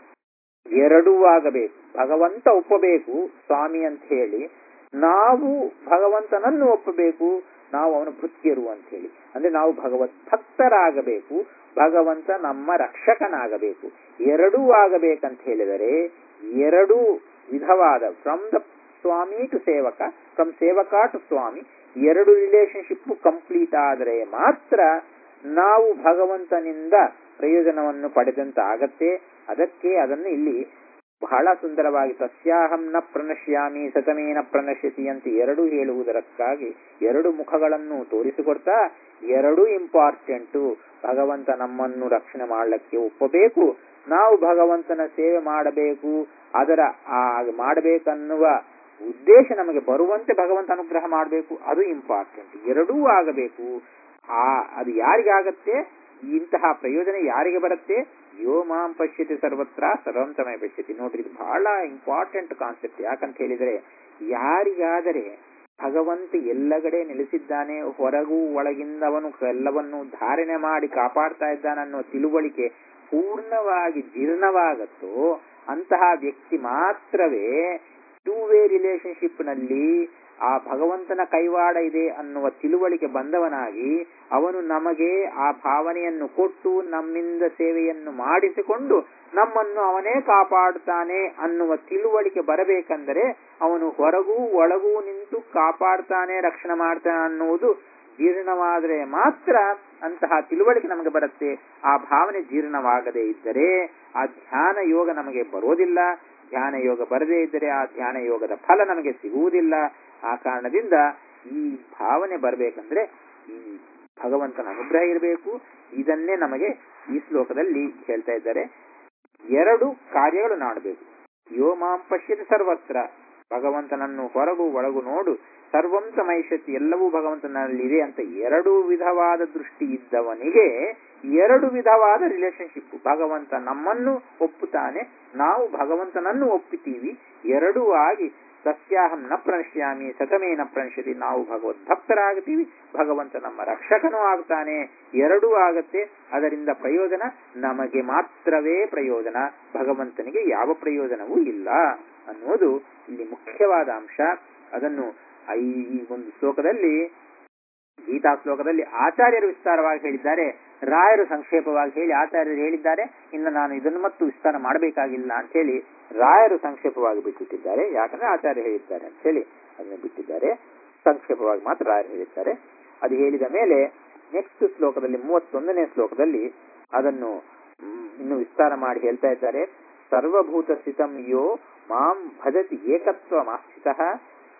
ಎರಡೂ ಆಗಬೇಕು ಭಗವಂತ ಒಪ್ಪಬೇಕು ಸ್ವಾಮಿ ಅಂತ ಹೇಳಿ ನಾವು ಭಗವಂತನನ್ನು ಒಪ್ಪಬೇಕು ನಾವು ಅವನ ಭೃತ್ಯರು ಅಂತ ಹೇಳಿ ಅಂದ್ರೆ ನಾವು ಭಗವತ್ ಭಕ್ತರಾಗಬೇಕು ಭಗವಂತ ನಮ್ಮ ರಕ್ಷಕನಾಗಬೇಕು ಎರಡೂ ಆಗಬೇಕಂತ ಹೇಳಿದರೆ ಎರಡು ವಿಧವಾದ ಫ್ರಮ್ ದ ಸ್ವಾಮಿ ಟು ಸೇವಕ ಫ್ರಮ್ ಸೇವಕ ಟು ಸ್ವಾಮಿ ಎರಡು ರಿಲೇಶನ್ಶಿಪ್ ಕಂಪ್ಲೀಟ್ ಆದರೆ ಮಾತ್ರ ನಾವು ಭಗವಂತನಿಂದ ಪ್ರಯೋಜನವನ್ನು ಪಡೆದಂತ ಆಗತ್ತೆ ಅದಕ್ಕೆ ಅದನ್ನು ಇಲ್ಲಿ ಬಹಳ ಸುಂದರವಾಗಿ ತಸ್ಯಾಹಂ ನ ಪ್ರಣಶ್ಯಾಮಿ ಸತಮೇನ ಪ್ರಣಶ್ಯತಿ ಅಂತ ಎರಡು ಹೇಳುವುದಕ್ಕಾಗಿ ಎರಡು ಮುಖಗಳನ್ನು ತೋರಿಸಿಕೊಡ್ತಾ ಎರಡೂ ಇಂಪಾರ್ಟೆಂಟು ಭಗವಂತ ನಮ್ಮನ್ನು ರಕ್ಷಣೆ ಮಾಡಲಿಕ್ಕೆ ಒಪ್ಪಬೇಕು ನಾವು ಭಗವಂತನ ಸೇವೆ ಮಾಡಬೇಕು ಅದರ ಆ ಮಾಡಬೇಕನ್ನುವ ಉದ್ದೇಶ ನಮಗೆ ಬರುವಂತೆ ಭಗವಂತ ಅನುಗ್ರಹ ಮಾಡಬೇಕು ಅದು ಇಂಪಾರ್ಟೆಂಟ್ ಎರಡೂ ಆಗಬೇಕು ಆ ಅದು ಯಾರಿಗಾಗತ್ತೆ ಇಂತಹ ಪ್ರಯೋಜನ ಯಾರಿಗೆ ಬರುತ್ತೆ ಯೋ ಮಾಂ ಪಶ್ಯತಿ ಸರ್ವತ್ರ ಸರ್ವಂ ಸಮಯ ಪಶ್ಯತಿ ನೋಡ್ರಿ ಇದು ಬಹಳ ಇಂಪಾರ್ಟೆಂಟ್ ಕಾನ್ಸೆಪ್ಟ್ ಯಾಕಂತ ಹೇಳಿದರೆ ಯಾರಿಗಾದರೆ ಭಗವಂತ ಎಲ್ಲಗಡೆ ನೆಲೆಸಿದ್ದಾನೆ ಹೊರಗೂ ಒಳಗಿಂದ ಅವನು ಎಲ್ಲವನ್ನು ಧಾರಣೆ ಮಾಡಿ ಕಾಪಾಡ್ತಾ ಇದ್ದಾನನ್ನೋ ತಿಳುವಳಿಕೆ ಪೂರ್ಣವಾಗಿ ಜೀರ್ಣವಾಗತ್ತೋ ಅಂತಹ ವ್ಯಕ್ತಿ ಮಾತ್ರವೇ ಟೂ ವೇ ರಿಲೇಶನ್ಶಿಪ್ ನಲ್ಲಿ ಆ ಭಗವಂತನ ಕೈವಾಡ ಇದೆ ಅನ್ನುವ ತಿಳುವಳಿಕೆ ಬಂದವನಾಗಿ ಅವನು ನಮಗೆ ಆ ಭಾವನೆಯನ್ನು ಕೊಟ್ಟು ನಮ್ಮಿಂದ ಸೇವೆಯನ್ನು ಮಾಡಿಸಿಕೊಂಡು ನಮ್ಮನ್ನು ಅವನೇ ಕಾಪಾಡುತ್ತಾನೆ ಅನ್ನುವ ತಿಳುವಳಿಕೆ ಬರಬೇಕೆಂದರೆ ಅವನು ಹೊರಗೂ ಒಳಗೂ ನಿಂತು ಕಾಪಾಡ್ತಾನೆ ರಕ್ಷಣೆ ಮಾಡ್ತಾನೆ ಅನ್ನುವುದು ಜೀರ್ಣವಾದರೆ ಮಾತ್ರ ಅಂತಹ ತಿಳುವಳಿಕೆ ನಮಗೆ ಬರುತ್ತೆ ಆ ಭಾವನೆ ಜೀರ್ಣವಾಗದೇ ಇದ್ದರೆ ಆ ಧ್ಯಾನ ಯೋಗ ನಮಗೆ ಬರೋದಿಲ್ಲ ಧ್ಯಾನ ಯೋಗ ಬರದೇ ಇದ್ದರೆ ಆ ಧ್ಯಾನ ಯೋಗದ ಫಲ ನಮಗೆ ಸಿಗುವುದಿಲ್ಲ ಆ ಕಾರಣದಿಂದ ಈ ಭಾವನೆ ಬರಬೇಕಂದ್ರೆ ಈ ಭಗವಂತನ ಅನುಗ್ರಹ ಇರಬೇಕು ಇದನ್ನೇ ನಮಗೆ ಈ ಶ್ಲೋಕದಲ್ಲಿ ಹೇಳ್ತಾ ಇದ್ದಾರೆ ಎರಡು ಕಾರ್ಯಗಳು ಮಾಡಬೇಕು ಯೋ ಮಾಂ ಪಶ್ಯತಿ ಸರ್ವತ್ರ ಭಗವಂತನನ್ನು ಹೊರಗು ಒಳಗು ನೋಡು ಸರ್ವಂ ಸಮೈಷತಿ ಎಲ್ಲವೂ ಭಗವಂತನಲ್ಲಿದೆ ಅಂತ ಎರಡು ವಿಧವಾದ ದೃಷ್ಟಿ ಇದ್ದವನಿಗೆ ಎರಡು ವಿಧವಾದ ರಿಲೇಶನ್ಶಿಪ್ ಭಗವಂತ ನಮ್ಮನ್ನು ಒಪ್ಪುತ್ತಾನೆ ನಾವು ಭಗವಂತನನ್ನು ಒಪ್ಪುತ್ತೀವಿ ಎರಡೂ ಆಗಿ ಸಸ್ಯಾಹಂ ನ ಪ್ರಣಶ್ಯಾಮಿ ಸತಮೇನ ಪ್ರಣಶ್ಯತಿ ನಾವು ಭಗವದ್ ಭಕ್ತರಾಗ್ತೀವಿ ಭಗವಂತ ನಮ್ಮ ರಕ್ಷಕನೂ ಆಗ್ತಾನೆ ಎರಡೂ ಆಗತ್ತೆ ಅದರಿಂದ ಪ್ರಯೋಜನ ನಮಗೆ ಮಾತ್ರವೇ ಪ್ರಯೋಜನ ಭಗವಂತನಿಗೆ ಯಾವ ಪ್ರಯೋಜನವೂ ಇಲ್ಲ ಅನ್ನುವುದು ಇಲ್ಲಿ ಮುಖ್ಯವಾದ ಅಂಶ ಅದನ್ನು ಈ ಒಂದು ಶ್ಲೋಕದಲ್ಲಿ ಗೀತಾ ಶ್ಲೋಕದಲ್ಲಿ ಆಚಾರ್ಯರು ವಿಸ್ತಾರವಾಗಿ ಹೇಳಿದ್ದಾರೆ ರಾಯರು ಸಂಕ್ಷೇಪವಾಗಿ ಹೇಳಿ ಆಚಾರ್ಯರು ಹೇಳಿದ್ದಾರೆ ಇನ್ನು ನಾನು ಇದನ್ನು ಮತ್ತು ವಿಸ್ತಾರ ಮಾಡಬೇಕಾಗಿಲ್ಲ ಅಂತ ಹೇಳಿ ರಾಯರು ಸಂಕ್ಷೇಪವಾಗಿ ಬಿಟ್ಟಿದ್ದಾರೆ ಯಾಕಂದ್ರೆ ಆಚಾರ್ಯ ಹೇಳಿದ್ದಾರೆ ಅಂತ ಹೇಳಿ ಅದನ್ನು ಬಿಟ್ಟಿದ್ದಾರೆ ಸಂಕ್ಷೇಪವಾಗಿ ಮಾತ್ರ ರಾಯರು ಹೇಳಿದ್ದಾರೆ ಅದು ಹೇಳಿದ ಮೇಲೆ ನೆಕ್ಸ್ಟ್ ಶ್ಲೋಕದಲ್ಲಿ ಮೂವತ್ತೊಂದನೇ ಶ್ಲೋಕದಲ್ಲಿ ಅದನ್ನು ಇನ್ನು ವಿಸ್ತಾರ ಮಾಡಿ ಹೇಳ್ತಾ ಇದ್ದಾರೆ ಸರ್ವಭೂತ ಸ್ಥಿತಂ ಯೋ ಮಾಂ ಭಜತಿ ಏಕತ್ವ ಮಾಸ್ಥಿತ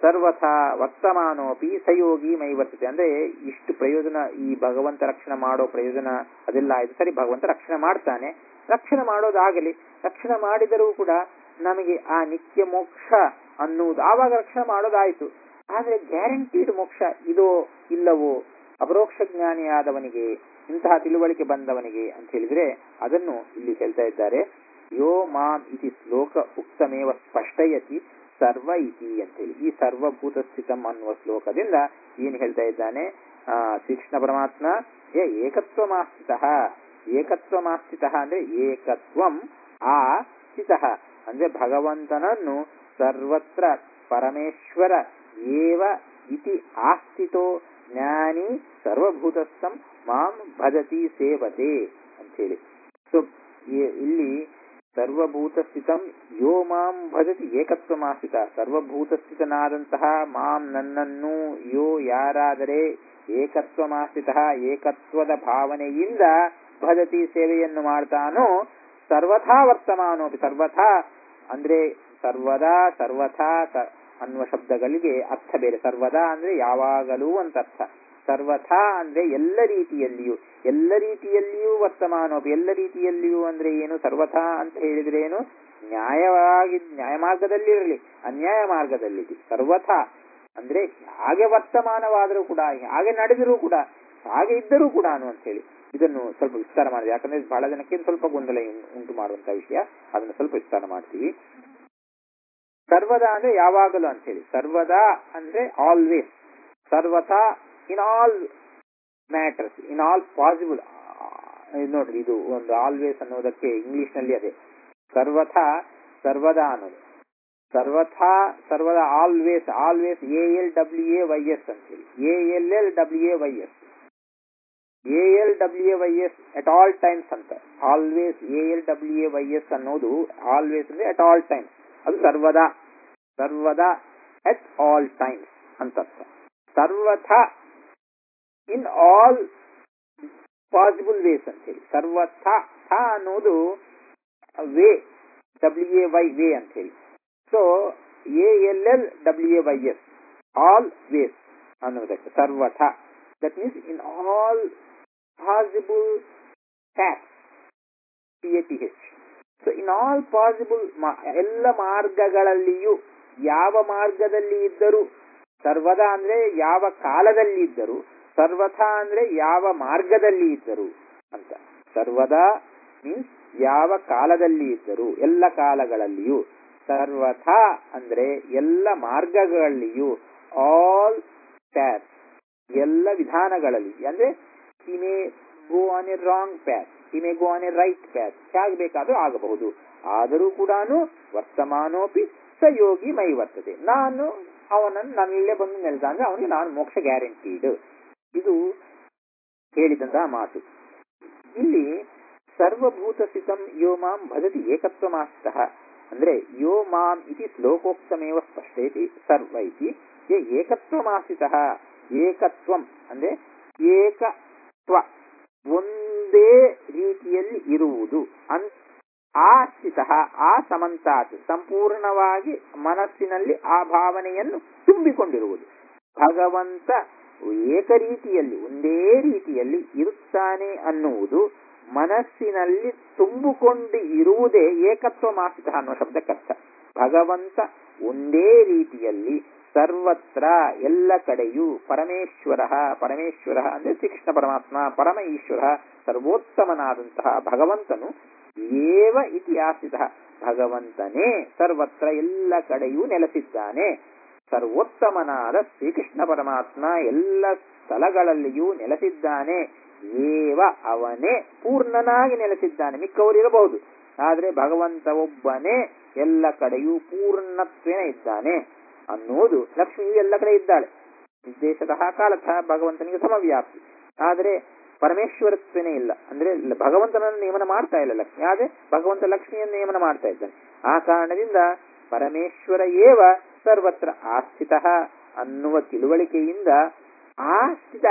ಸರ್ವಥಾ ವರ್ತಮಾನೋಪಿ ಸಯೋಗಿ ಮೈ ವರ್ತತೆ ಅಂದ್ರೆ ಇಷ್ಟು ಪ್ರಯೋಜನ ಈ ಭಗವಂತ ರಕ್ಷಣೆ ಮಾಡೋ ಪ್ರಯೋಜನ ಅದೆಲ್ಲ ಆಯ್ತು ಸರಿ ಭಗವಂತ ರಕ್ಷಣೆ ಮಾಡ್ತಾನೆ ರಕ್ಷಣೆ ಮಾಡೋದಾಗಲಿ ರಕ್ಷಣೆ ಮಾಡಿದರೂ ಕೂಡ ನಮಗೆ ಆ ನಿತ್ಯ ಮೋಕ್ಷ ಅನ್ನುವುದು ಆವಾಗ ರಕ್ಷಣೆ ಮಾಡೋದಾಯ್ತು ಆದ್ರೆ ಗ್ಯಾರಂಟಿಡ್ ಮೋಕ್ಷ ಇದೋ ಇಲ್ಲವೋ ಅಪರೋಕ್ಷ ಜ್ಞಾನಿಯಾದವನಿಗೆ ಇಂತಹ ತಿಳುವಳಿಕೆ ಬಂದವನಿಗೆ ಅಂತ ಹೇಳಿದ್ರೆ ಅದನ್ನು ಇಲ್ಲಿ ಹೇಳ್ತಾ ಇದ್ದಾರೆ ಯೋ ಮಾಂ ಇತಿ ಶ್ಲೋಕ ಉಕ್ತಮೇವ ಸ್ಪಷ್ಟಯತಿ ಸರ್ವ ಇತಿ ಅಂತೇಳಿ ಈ ಸರ್ವಭೂತ ಸ್ಥಿತಂ ಅನ್ನುವ ಶ್ಲೋಕದಿಂದ ಏನ್ ಹೇಳ್ತಾ ಇದ್ದಾನೆ ಆ ಶ್ರೀಕೃಷ್ಣ ಪರಮಾತ್ಮ ಏ ಏಕತ್ವಮಾಸ್ಥಿತ ಏಕತ್ವಮಾಸ್ಥಿತ ಅಂದ್ರೆ ಏಕತ್ವಂ ಆ ಸ್ಥಿತ ಅಂದ್ರೆ ಭಗವಂತನನ್ನು ಸರ್ವತ್ರ ಪರಮೇಶ್ವರ ಏವ ಇತಿ ಆಸ್ಥಿತೋ ಜ್ಞಾನಿ ಸರ್ವಭೂತಸ್ಥಂ ಮಾಂ ಭಜತಿ ಸೇವತೆ ಅಂತೇಳಿ ಸೊ ಇಲ್ಲಿ ಸರ್ವಭೂತ ಸ್ಥಿತಂ ಯೋ ಮಾಂ ಭಜತಿ ಏಕತ್ವಮಾಸ್ಥಿತ ಸರ್ವಭೂತ ಸ್ಥಿತನಾದಂತಹ ಮಾಂ ನನ್ನನ್ನು ಯೋ ಯಾರಾದರೆ ಏಕತ್ವಮಾಸ್ಥಿತ ಏಕತ್ವದ ಭಾವನೆಯಿಂದ ಭಜತಿ ಸೇವೆಯನ್ನು ಮಾಡ್ತಾನೋ ಸರ್ವಥಾ ವರ್ತಮಾನೋಪಿ ಸರ್ವಥಾ ಅಂದ್ರೆ ಸರ್ವದಾ ಸರ್ವಥಾ ಅನ್ನುವ ಶಬ್ದಗಳಿಗೆ ಅರ್ಥ ಬೇರೆ ಸರ್ವದಾ ಅಂದ್ರೆ ಯಾವಾಗಲೂ ಅಂತ ಅರ್ಥ ಸರ್ವಥಾ ಅಂದ್ರೆ ಎಲ್ಲ ರೀತಿಯಲ್ಲಿಯೂ ಎಲ್ಲ ರೀತಿಯಲ್ಲಿಯೂ ವರ್ತಮಾನೋಪಿ ಎಲ್ಲ ರೀತಿಯಲ್ಲಿಯೂ ಅಂದ್ರೆ ಏನು ಸರ್ವಥಾ ಅಂತ ಹೇಳಿದ್ರೆ ಏನು ನ್ಯಾಯವಾಗಿ ನ್ಯಾಯ ಮಾರ್ಗದಲ್ಲಿ ಇರಲಿ ಅನ್ಯಾಯ ಮಾರ್ಗದಲ್ಲಿ ಸರ್ವಥಾ ಅಂದ್ರೆ ಹಾಗೆ ವರ್ತಮಾನವಾದರೂ ಕೂಡ ಹಾಗೆ ನಡೆದರೂ ಕೂಡ ಹಾಗೆ ಇದ್ದರೂ ಕೂಡ ಅಂತ ಹೇಳಿ ಇದನ್ನು ಸ್ವಲ್ಪ ವಿಸ್ತಾರ ಮಾಡಿದೆ ಯಾಕಂದ್ರೆ ಬಹಳ ಜನಕ್ಕೆ ಸ್ವಲ್ಪ ಗೊಂದಲ ಉಂಟು ಮಾಡುವಂತ ವಿಷಯ ಅದನ್ನು ಸ್ವಲ್ಪ ವಿಸ್ತಾರ ಮಾಡ್ತೀವಿ ಸರ್ವದಾ ಅಂದ್ರೆ ಯಾವಾಗಲೂ ಅಂತ ಹೇಳಿ ಸರ್ವದಾ ಅಂದ್ರೆ ಆಲ್ವೇಸ್ ಸರ್ವಥಾ in all matters in all possible ನೋಡ್ರಿ ಇದು ಒಂದು ಆಲ್ವೇಸ್ ಅನ್ನೋದಕ್ಕೆ ಇಂಗ್ಲಿಷ್ ನಲ್ಲಿ ಅದೇ ಸರ್ವಥಾ ಸರ್ವದಾ ಅನ್ನೋದು ಸರ್ವಥಾ ಸರ್ವದಾ always always A L W A Y S ಅಂತೇಳಿ A L L W A Y S A L W A Y S at all times ಅಂತ always A L W A Y S ಅನ್ನೋದು always ಅಂದ್ರೆ at all times ಅದು ಸರ್ವದಾ ಸರ್ವದಾ at all times ಅಂತ ಅರ್ಥ ಸರ್ವಥಾ ಇನ್ ಆಲ್ ಪಾಸಿಬಲ್ ವೇಸ್ ಅಂತ ಹೇಳಿ ಸರ್ವಥಾ ಥಾ ಅನ್ನೋದು way W A Y way ಅಂತ ಹೇಳಿ so A L L W A Y S all ways ಅನ್ನೋದಕ್ಕೆ ಸರ್ವಥಾ that means in all possible tracks P A T H so in all possible ಎಲ್ಲ ಮಾರ್ಗಗಳಲ್ಲಿಯೂ ಯಾವ ಮಾರ್ಗದಲ್ಲಿ ಇದ್ದರೂ ಸರ್ವದಾ ಅಂದ್ರೆ ಯಾವ ಕಾಲದಲ್ಲಿ ಇದ್ದರು ಸರ್ವಥಾ ಅಂದ್ರೆ ಯಾವ ಮಾರ್ಗದಲ್ಲಿ ಇದ್ದರು ಅಂತ ಸರ್ವದಾ ಮೀನ್ಸ್ ಯಾವ ಕಾಲದಲ್ಲಿ ಇದ್ದರು ಎಲ್ಲ ಕಾಲಗಳಲ್ಲಿಯೂ ಸರ್ವಥಾ ಅಂದ್ರೆ ಎಲ್ಲ ಮಾರ್ಗಗಳಲ್ಲಿಯೂ ಆಲ್ ಪ್ಯಾತ್ ಎಲ್ಲ ವಿಧಾನಗಳಲ್ಲಿ ಅಂದ್ರೆ he may go on a wrong path he may go on a right path ಹೇಗೆ ಬೇಕಾದ್ರೂ ಆಗಬಹುದು ಆದರೂ ಕೂಡ ವರ್ತಮಾನೋಪಿ ಸಯೋಗಿ ಮೈ ವರ್ತದೆ ನಾನು ಅವನನ್ನು ನನ್ನಲ್ಲೇ ಬಂದು ನೆಲೆದ ಅಂದ್ರೆ ಅವನಿಗೆ ನಾನು ಮೋಕ್ಷ ಗ್ಯಾರಂಟೀಡ್ ಇದು ಹೇಳಿದಂತಹ ಮಾತು ಇಲ್ಲಿ ಸರ್ವಭೂತ ಸ್ಥಿತಂ ಯೋ ಮಾಂ ಭಜತಿ ಏಕತ್ವಮಾಸ್ತಃ ಅಂದ್ರೆ ಯೋ ಮಾಂ ಇತಿ ಶ್ಲೋಕೋಕ್ತಮೇವ ಸ್ಪಷ್ಟೇತಿ ಸರ್ವ ಇತಿ ಯೇ ಏಕತ್ವಮಾಸ್ಥಿತಃ ಏಕತ್ವಂ ಅಂದ್ರೆ ಏಕತ್ವ ಒಂದೇ ರೀತಿಯಲ್ಲಿ ಇರುವುದು ಅನ್ ಆ ಸ್ಥಿತ ಆ ಸಮಂತಾತ್ ಸಂಪೂರ್ಣವಾಗಿ ಮನಸ್ಸಿನಲ್ಲಿ ಆ ಭಾವನೆಯನ್ನು ತುಂಬಿಕೊಂಡಿರುವುದು ಭಗವಂತ ಏಕರೀತಿಯಲ್ಲಿ ಒಂದೇ ರೀತಿಯಲ್ಲಿ ಇರುತ್ತಾನೆ ಅನ್ನುವುದು ಮನಸ್ಸಿನಲ್ಲಿ ತುಂಬಿಕೊಂಡು ಇರುವುದೇ ಏಕತ್ವ ಮಾಸಿತ ಅನ್ನುವ ಶಬ್ದಕ್ಕರ್ಥ ಭಗವಂತ ಒಂದೇ ರೀತಿಯಲ್ಲಿ ಸರ್ವತ್ರ ಎಲ್ಲ ಕಡೆಯೂ ಪರಮೇಶ್ವರ ಪರಮೇಶ್ವರ ಅಂದ್ರೆ ಶ್ರೀಕೃಷ್ಣ ಪರಮಾತ್ಮ ಪರಮ ಈಶ್ವರ ಸರ್ವೋತ್ತಮನಾದಂತಹ ಭಗವಂತನು ಏವ ಇತಿಹಾಸಿತ ಭಗವಂತನೇ ಸರ್ವತ್ರ ಎಲ್ಲ ಕಡೆಯೂ ನೆಲೆಸಿದ್ದಾನೆ ಸರ್ವೋತ್ತಮನಾದ ಶ್ರೀಕೃಷ್ಣ ಪರಮಾತ್ಮ ಎಲ್ಲ ಸ್ಥಳಗಳಲ್ಲಿಯೂ ನೆಲೆಸಿದ್ದಾನೆ ಏವ ಅವನೇ ಪೂರ್ಣನಾಗಿ ನೆಲೆಸಿದ್ದಾನೆ ಮಿಕ್ಕವರಿರಬಹುದು ಆದ್ರೆ ಭಗವಂತ ಒಬ್ಬನೇ ಎಲ್ಲ ಕಡೆಯೂ ಪೂರ್ಣತ್ವೇನ ಇದ್ದಾನೆ ಅನ್ನುವುದು ಲಕ್ಷ್ಮಿಯು ಎಲ್ಲ ಕಡೆ ಇದ್ದಾಳೆ ನಿರ್ದೇಶತಃ ಕಾಲತಃ ಭಗವಂತನಿಗೆ ಸಮವ್ಯಾಪ್ತಿ ಆದರೆ ಪರಮೇಶ್ವರತ್ವನೇ ಇಲ್ಲ ಅಂದ್ರೆ ಭಗವಂತನನ್ನು ನೇಮನ ಮಾಡ್ತಾ ಇಲ್ಲ ಲಕ್ಷ್ಮಿ ಆದ್ರೆ ಭಗವಂತ ಲಕ್ಷ್ಮಿಯನ್ನು ನೇಮನ ಮಾಡ್ತಾ ಇದ್ದಾನೆ ಆ ಕಾರಣದಿಂದ ಪರಮೇಶ್ವರ ಏವ ಸರ್ವತ್ರ ಆಸ್ಥಿತ ಅನ್ನುವ ತಿಳುವಳಿಕೆಯಿಂದ ಆಸ್ಥಿತ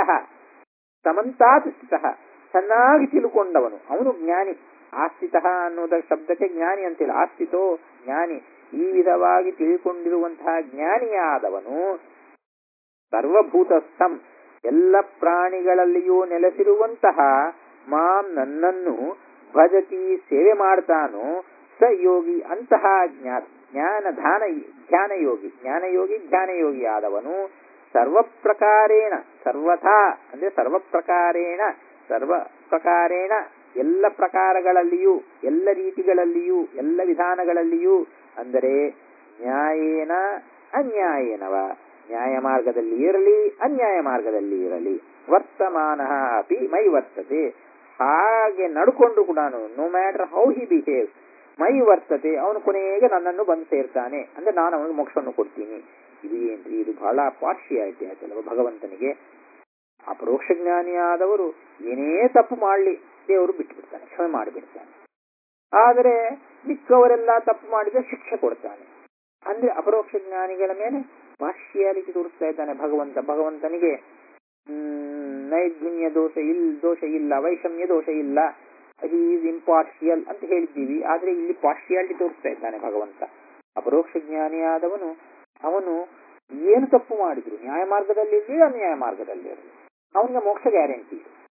ಸಮಂತಾತ್ ಸ್ಥಿತ ಚೆನ್ನಾಗಿ ತಿಳ್ಕೊಂಡವನು ಅವನು ಜ್ಞಾನಿ ಆಸ್ಥಿತ ಅನ್ನುವುದ ಶಬ್ದಕ್ಕೆ ಜ್ಞಾನಿ ಅಂತೇಳಿ ಆಸ್ಥಿತೋ ಜ್ಞಾನಿ ಈ ವಿಧವಾಗಿ ತಿಳ್ಕೊಂಡಿರುವಂತಹ ಜ್ಞಾನಿಯಾದವನು ಸರ್ವಭೂತಸ್ಥಂ ಎಲ್ಲ ಪ್ರಾಣಿಗಳಲ್ಲಿಯೂ ನೆಲೆಸಿರುವಂತಹ ಮಾಂ ನನ್ನನ್ನು ಭಜತಿ ಸೇವೆ ಮಾಡ್ತಾನೋ ಸ ಯೋಗಿ ಅಂತಹ ಜ್ಞಾ ಜ್ಞಾನ ಧಾನ ಧ್ಯಾನಯೋಗಿ ಜ್ಞಾನಯೋಗಿ ಧ್ಯಾನಯೋಗಿ ಆದವನು ಸರ್ವ ಪ್ರಕಾರೇಣ ಸರ್ವಥಾ ಅಂದ್ರೆ ಸರ್ವ ಪ್ರಕಾರೇಣ ಸರ್ವ ಪ್ರಕಾರೇಣ ಎಲ್ಲ ಪ್ರಕಾರಗಳಲ್ಲಿಯೂ ಎಲ್ಲ ರೀತಿಗಳಲ್ಲಿಯೂ ಎಲ್ಲ ವಿಧಾನಗಳಲ್ಲಿಯೂ ಅಂದರೆ ನ್ಯಾಯೇನ ಅನ್ಯಾಯೇನವ ನ್ಯಾಯ ಮಾರ್ಗದಲ್ಲಿ ಇರಲಿ ಅನ್ಯಾಯ ಮಾರ್ಗದಲ್ಲಿ ಇರಲಿ ವರ್ತಮಾನ ಅಪಿ ಮೈ ವರ್ತತೆ ಹಾಗೆ ನಡ್ಕೊಂಡು ಕೂಡ no matter how he behave ಮೈ ವರ್ತತೆ ಅವನು ಕೊನೆಗೆ ನನ್ನನ್ನು ಬಂದು ಸೇರ್ತಾನೆ ಅಂದ್ರೆ ನಾನು ಅವನಿಗೆ ಮೋಕ್ಷವನ್ನು ಕೊಡ್ತೀನಿ ಇದು ಏನ್ರಿ ಇದು ಬಹಳ ಪಾರ್ಶಿಯಾಲಿಟಿ ಆಯ್ತಲ್ವ ಭಗವಂತನಿಗೆ ಅಪರೋಕ್ಷ ಜ್ಞಾನಿಯಾದವರು ಏನೇ ತಪ್ಪು ಮಾಡಲಿ ದೇವರು ಬಿಟ್ಟು ಬಿಡ್ತಾನೆ ಕ್ಷಮೆ ಮಾಡಿಬಿಡ್ತಾನೆ ಆದರೆ ಮಿಕ್ಕವರೆಲ್ಲ ತಪ್ಪು ಮಾಡಿದ್ರೆ ಶಿಕ್ಷೆ ಕೊಡ್ತಾನೆ ಅಂದ್ರೆ ಅಪರೋಕ್ಷ ಜ್ಞಾನಿಗಳ ಮೇಲೆ ಪಾರ್ಶಿಯಾಲಿಟಿ ತೋರಿಸ್ತಾ ಇದ್ದಾನೆ ಭಗವಂತ ಭಗವಂತನಿಗೆ ಹ್ಮ್, ನೈರ್ಗುಣ್ಯ ದೋಷ ಇಲ್ ದೋಷ ಇಲ್ಲ ವೈಷಮ್ಯ ದೋಷ ಇಲ್ಲ ಈಸ್ ಇಂಪಾರ್ಷಿಯಲ್ ಅಂತ ಹೇಳಿದ್ದೀವಿ ಆದ್ರೆ ಇಲ್ಲಿ ಪಾರ್ಶಿಯಾಲಿಟಿ ತೋರಿಸ್ತಾ ಇದ್ದಾನೆ ಭಗವಂತ ಅಪರೋಕ್ಷ ಜ್ಞಾನಿಯಾದವನು ಅವನು ಏನು ತಪ್ಪು ಮಾಡಿದ್ರು ನ್ಯಾಯ ಮಾರ್ಗದಲ್ಲಿ ಇರಲಿ ಅನ್ಯಾಯ ಮಾರ್ಗದಲ್ಲಿ ಇರಲಿ ಅವನಿಗೆ ಮೋಕ್ಷ ಗ್ಯಾರಂಟಿ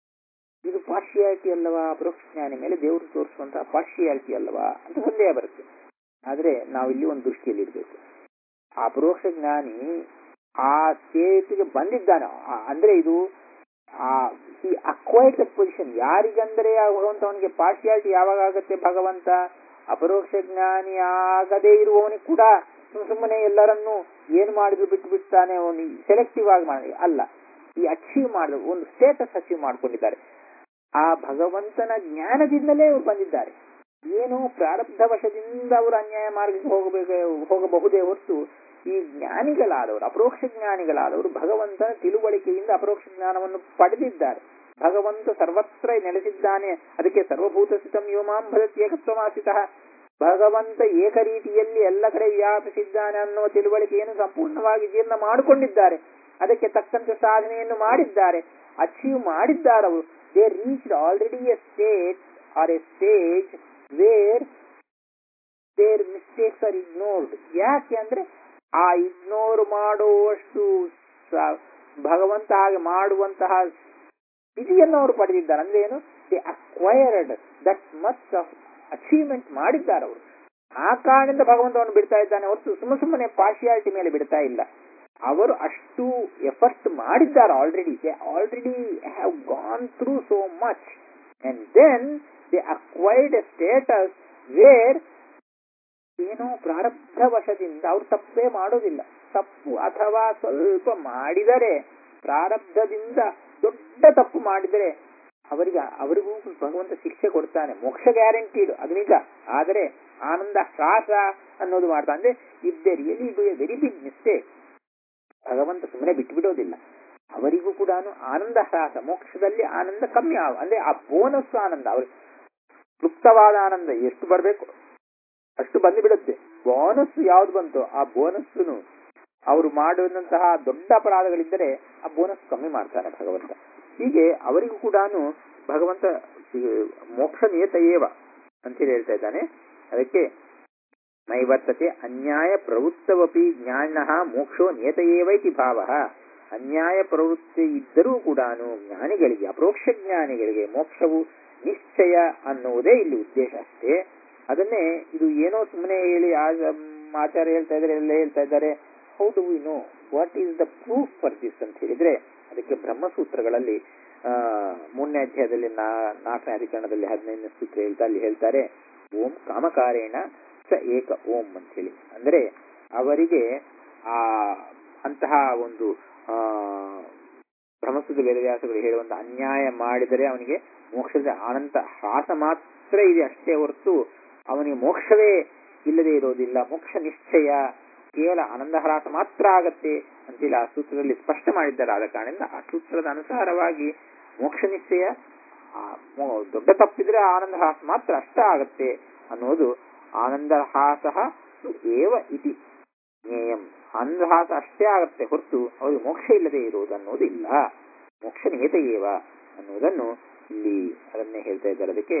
ಇದು ಪಾರ್ಶಿಯಾಲಿಟಿ ಅಲ್ಲವಾ ಅಪರೋಕ್ಷ ಜ್ಞಾನಿ ಮೇಲೆ ದೇವರು ತೋರಿಸುವಂತಹ ಪಾರ್ಶಿಯಾಲಿಟಿ ಅಲ್ಲವಾ ಅಂತ ಸಂದೇಹ ಬರುತ್ತೆ ಆದ್ರೆ ನಾವಿಲ್ಲಿ ಒಂದು ದೃಷ್ಟಿಯಲ್ಲಿ ಇರಬೇಕು ಆ ಅಪರೋಕ್ಷ ಜ್ಞಾನಿ ಆ ಸ್ಟೇಟ್ಗೆ ಬಂದಿದ್ದಾನೆ ಆ- ಅಂದ್ರೆ ಇದು ಆ ಈ ಅಕ್ವೈರ್ಡ್ ದ ಪೊಸಿಷನ್ ಯಾರಿಗಂದ್ರೆ ಆ ಭಗವಂತವನಿಗೆ ಪಾರ್ಶಿಯಾಲಿಟಿ ಯಾವಾಗ ಆಗತ್ತೆ ಭಗವಂತ ಅಪರೋಕ್ಷ ಜ್ಞಾನಿ ಆಗದೇ ಇರುವವನಿಗೆ ಕೂಡ ಸುಮ್ ಸುಮ್ಮನೆ ಎಲ್ಲರನ್ನು ಏನು ಮಾಡಿದ್ರು ಬಿಟ್ಟು ಬಿಡ್ತಾನೆ ಅವನು ಸೆಲೆಕ್ಟಿವ್ ಆಗಿ ಮಾಡಿ ಅಲ್ಲ ಈ ಅಚೀವ್ ಮಾಡಿದ ಒಂದು ಸ್ಟೇಟಸ್ ಅಚೀವ್ ಮಾಡ್ಕೊಂಡಿದ್ದಾರೆ ಆ ಭಗವಂತನ ಜ್ಞಾನದಿಂದಲೇ ಅವರು ಬಂದಿದ್ದಾರೆ ಏನು ಪ್ರಾರಬ್ಧ ವಶದಿಂದ ಅವರು ಅನ್ಯಾಯ ಮಾರ್ಗಕ್ಕೆ ಹೋಗಬೇಕು ಹೋಗಬಹುದೇ ಹೊರತು ಈ ಜ್ಞಾನಿಗಳಾದವರು ಅಪರೋಕ್ಷ ಜ್ಞಾನಿಗಳಾದವರು ಭಗವಂತನ ತಿಳುವಳಿಕೆಯಿಂದ ಅಪರೋಕ್ಷ ಜ್ಞಾನವನ್ನು ಪಡೆದಿದ್ದಾರೆ ಭಗವಂತ ಸರ್ವತ್ರ ನೆಲೆಸಿದ್ದಾನೆ ಅದಕ್ಕೆ ಸರ್ವಭೂತ ಸ್ಥಿತಂ ಯೋಮಾಂ ಭರತ್ ಏಕತ್ವಮಾಸಿತ ಭಗವಂತ ಏಕರೀತಿಯಲ್ಲಿ ಎಲ್ಲ ಕಡೆ ವ್ಯಾಪಿಸಿದ್ದಾನೆ ಅನ್ನುವ ತಿಳುವಳಿಕೆಯನ್ನು ಸಂಪೂರ್ಣವಾಗಿ ಜೀರ್ಣ ಮಾಡಿಕೊಂಡಿದ್ದಾರೆ ಅದಕ್ಕೆ ತಕ್ಕಂತೆ ಸಾಧನೆಯನ್ನು ಮಾಡಿದ್ದಾರೆ ಅಚೀವ್ ಮಾಡಿದ್ದಾರೆ ಅವರು they reached already a state or a stage where there mistakes are ignored ಯಾಕೆ ಅಂದ್ರೆ ಆ ಇಗ್ನೋರ್ ಮಾಡುವಷ್ಟು ಸ- ಭಗವಂತ ಹಾಗೆ ಮಾಡುವಂತಹ ಸ್ಥಿತಿಯನ್ನು ಅವರು ಪಡೆದಿದ್ದಾರೆ ಅಂದ್ರೆ ಏನು they acquired that much of achievement ಮಾಡಿದ್ದಾರೆ ಅವರು ಆ ಕಾರಣದಿಂದ ಭಗವಂತವನ್ನು ಬಿಡ್ತಾ ಇದ್ದಾನೆ ಹೊರತು ಸುಮ್ಮ ಸುಮ್ಮನೆ ಪಾರ್ಶಿಯಾಲಿಟಿ ಮೇಲೆ ಬಿಡ್ತಾ ಇಲ್ಲ ಅವರು ಅಷ್ಟು ಎಫರ್ಟ್ ಮಾಡಿದ್ದಾರೆ already they already have gone through so much and then they acquired a status where ಏನೋ ಪ್ರಾರಬ್ಧ ವಶದಿಂದ ಅವ್ರು ತಪ್ಪೇ ಮಾಡೋದಿಲ್ಲ ತಪ್ಪು ಅಥವಾ ಸ್ವಲ್ಪ ಮಾಡಿದರೆ ಪ್ರಾರಬ್ಧದಿಂದ ದೊಡ್ಡ ತಪ್ಪು ಮಾಡಿದರೆ ಅವರಿಗೆ ಅವರಿಗೂ ಭಗವಂತ ಶಿಕ್ಷೆ ಕೊಡ್ತಾನೆ ಮೋಕ್ಷ ಗ್ಯಾರಂಟಿಡ್ ಅದು ನಿಜ ಆದರೆ ಆನಂದ ಹ್ರಾಸ ಅನ್ನೋದು ಮಾಡ್ತಾನೆ ಅಂದ್ರೆ if they really do a very big mistake ಭಗವಂತ ಸುಮ್ಮನೆ ಬಿಟ್ಬಿಡೋದಿಲ್ಲ ಅವರಿಗೂ ಕೂಡ ಆನಂದ ಹ್ರಾಸ ಮೋಕ್ಷದಲ್ಲಿ ಆನಂದ ಕಮ್ಮಿ ಆಗ ಅಂದ್ರೆ ಆ ಬೋನಸ್ ಆನಂದ ಅವ್ರಿಗೆ ಕ್ಲುಪ್ತವಾದ ಆನಂದ ಎಷ್ಟು ಬರಬೇಕು ಅಷ್ಟು ಬಂದು ಬಿಡುತ್ತೆ ಬೋನಸ್ ಯಾವ್ದು ಬಂತು ಆ ಬೋನಸ್ ಅವರು ಮಾಡುವಂತಹ ದೊಡ್ಡ ಅಪರಾಧಗಳಿದ್ದರೆ ಆ ಬೋನಸ್ ಕಮ್ಮಿ ಮಾಡ್ತಾನೆ ಭಗವಂತ ಹೀಗೆ ಅವರಿಗೂ ಕೂಡ ಭಗವಂತ ಈ ಮೋಕ್ಷ ನಿಯತಯೇವ ಅಂತೇಳಿ ಹೇಳ್ತಾ ಇದ್ದಾನೆ ಅದಕ್ಕೆ ನೈವರ್ತತೆ ಅನ್ಯಾಯ ಪ್ರವೃತ್ತವಪಿ ಜ್ಞಾನ ಮೋಕ್ಷೋ ನಿಯತಯೇವೈತಿ ಭಾವ ಅನ್ಯಾಯ ಪ್ರವೃತ್ತಿ ಇದ್ದರೂ ಕೂಡ ಜ್ಞಾನಿಗಳಿಗೆ ಅಪರೋಕ್ಷ ಜ್ಞಾನಿಗಳಿಗೆ ಮೋಕ್ಷವು ನಿಶ್ಚಯ ಅನ್ನುವುದೇ ಇಲ್ಲಿ ಉದ್ದೇಶ ಅಷ್ಟೇ ಅದನ್ನೇ ಇದು ಏನೋ ಸುಮ್ಮನೆ ಹೇಳಿ ಆ ಆಚಾರ್ಯ ಹೇಳ್ತಾ ಇದ್ದಾರೆ ಎಲ್ಲ ಹೇಳ್ತಾ ಇದ್ದಾರೆ how do we know what is the proof for this ಅಂತ ಹೇಳಿದ್ರೆ ಅದಕ್ಕೆ ಬ್ರಹ್ಮಸೂತ್ರಗಳಲ್ಲಿ ಆ ಮೂರನೇ ಅಧ್ಯಾಯದಲ್ಲಿ ನಾ ನಾಲ್ಕನೇ ಅಧಿಕರಣದಲ್ಲಿ ಹದಿನೈದನೇ ಸೂತ್ರ ಹೇಳ್ತಾ ಅಲ್ಲಿ ಹೇಳ್ತಾರೆ ಓಂ ಕಾಮಕಾರೇಣ ಸ ಏಕ ಓಂ ಅಂತ ಹೇಳಿ ಅಂದ್ರೆ ಅವರಿಗೆ ಆ ಅಂತಹ ಒಂದು ಆ ಬ್ರಹ್ಮಸೂತ್ರ ವೇದವ್ಯಾಸಗಳು ಹೇಳುವಂತ ಅನ್ಯಾಯ ಮಾಡಿದರೆ ಅವನಿಗೆ ಮೋಕ್ಷದ ಅನಂತ ಹ್ರಾಸ ಮಾತ್ರ ಇದೆ ಅಷ್ಟೇ ಹೊರತು ಅವನಿಗೆ ಮೋಕ್ಷವೇ ಇಲ್ಲದೆ ಇರೋದಿಲ್ಲ ಮೋಕ್ಷ ನಿಶ್ಚಯ ಕೇವಲ ಆನಂದ ಹ್ರಾಸ ಮಾತ್ರ ಆಗತ್ತೆ ಅಂತೇಳಿ ಆ ಸೂತ್ರದಲ್ಲಿ ಸ್ಪಷ್ಟ ಮಾಡಿದ್ದಾರೆ ಆದ ಕಾರಣದಿಂದ ಆ ಸೂತ್ರದ ಅನುಸಾರವಾಗಿ ಮೋಕ್ಷ ನಿಶ್ಚಯ ಆ ಮೊ- ದೊಡ್ಡ ತಪ್ಪಿದ್ರೆ ಆನಂದ ಹ್ರಾಸ ಮಾತ್ರ ಅಷ್ಟ ಆಗತ್ತೆ ಅನ್ನೋದು ಆನಂದ ಹಾಸ ಏವ ಇತಿ ಜ್ಞೇಯಂ ಆನಂದ ಹಾಸ ಅಷ್ಟೇ ಆಗತ್ತೆ ಹೊರತು ಅವರಿಗೆ ಮೋಕ್ಷ ಇಲ್ಲದೆ ಇರುವುದು ಅನ್ನೋದು ಇಲ್ಲ ಮೋಕ್ಷ ನಿಯತ ಏವ ಅನ್ನೋದನ್ನು ಇಲ್ಲಿ ಅದನ್ನೇ ಹೇಳ್ತಾ ಇದ್ದಾರೆ ಅದಕ್ಕೆ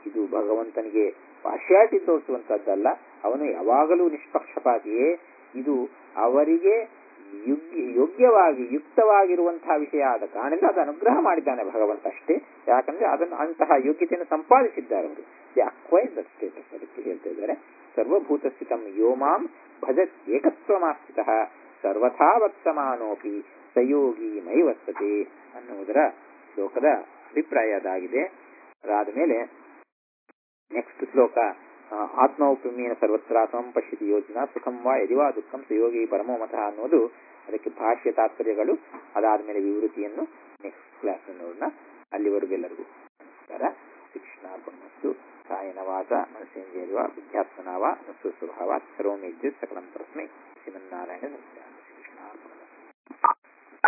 ಇದು ಭಗವಂತನಿಗೆ ಪಾಶ್ಯಾಟಿ ತೋರಿಸುವಂತದ್ದಲ್ಲ ಅವನು ಯಾವಾಗಲೂ ನಿಷ್ಪಕ್ಷಪಾತಿಯೇ ಇದು ಅವರಿಗೆ ಯೋಗ್ಯ ಯೋಗ್ಯವಾಗಿ ಯುಕ್ತವಾಗಿರುವಂತಹ ವಿಷಯ ಆದ ಕಾರಣದಿಂದ ಅದು ಅನುಗ್ರಹ ಮಾಡಿದ್ದಾನೆ ಭಗವಂತ ಅಷ್ಟೇ ಯಾಕಂದ್ರೆ ಅದನ್ನು ಅಂತಹ ಯೋಗ್ಯತೆಯನ್ನು ಸಂಪಾದಿಸಿದ್ದಾರೆ ಅವರು ದಿ ಅಕ್ವೈರ್ ದ ಸ್ಟೇಟಸ್ ಅದಕ್ಕೆ ಹೇಳ್ತಾ ಇದ್ದಾರೆ ಸರ್ವಭೂತ ಸ್ಥಿತಂ ಯೋಮಾಂ ಭಜತ್ ಏಕತ್ವಮಾಸ್ಥಿತ ಸರ್ವಥಾ ವರ್ತಮಾನೋಪಿ ಸಯೋಗಿ ಮೈ ವರ್ತತೆ ಅನ್ನುವುದರ ಶ್ಲೋಕದ ಅಭಿಪ್ರಾಯ ಅದಾಗಿದೆ ಅದಾದ ಮೇಲೆ ನೆಕ್ಸ್ಟ್ ಶ್ಲೋಕ ಆತ್ಮೌಪಮ್ಯೇನ ಸರ್ವತ್ರ ಸಮಂ ಪಶ್ಯತಿ ಯೋಜನಾ ಸುಖಂ ವಾ ಯದಿವಾ ದುಃಖಂ ಸುಯೋಗಿ ಪರಮೋ ಮತಃ ಅನ್ನೋದು ಅದಕ್ಕೆ ಭಾಷ್ಯ ತಾತ್ಪರ್ಯಗಳು ಅದಾದ ಮೇಲೆ ವಿವೃತಿಯನ್ನು ನೆಕ್ಸ್ಟ್ ಕ್ಲಾಸ್ ನೋಡೋಣ ಅಲ್ಲಿವರೆಗೂ ಎಲ್ಲರಿಗೂ ನಮಸ್ಕಾರ ಶ್ರೀಕೃಷ್ಣಾರ್ಪಣಮಸ್ತು ಕಾಯನ ವಾಚ ಮನಸ್ಸೇಂದ್ರಿಯರ್ವ ಬುದ್ಧ್ಯಾತ್ಮನಾವ ಸ್ವಸ್ವಭಾವ ಸರ್ವಮೇಜ್ಯ ಸಕಲಂ ಪರಸ್ಮೈ ಶ್ರೀಮನ್ನಾರಾಯಣ ನಮಸ್ಕಾರ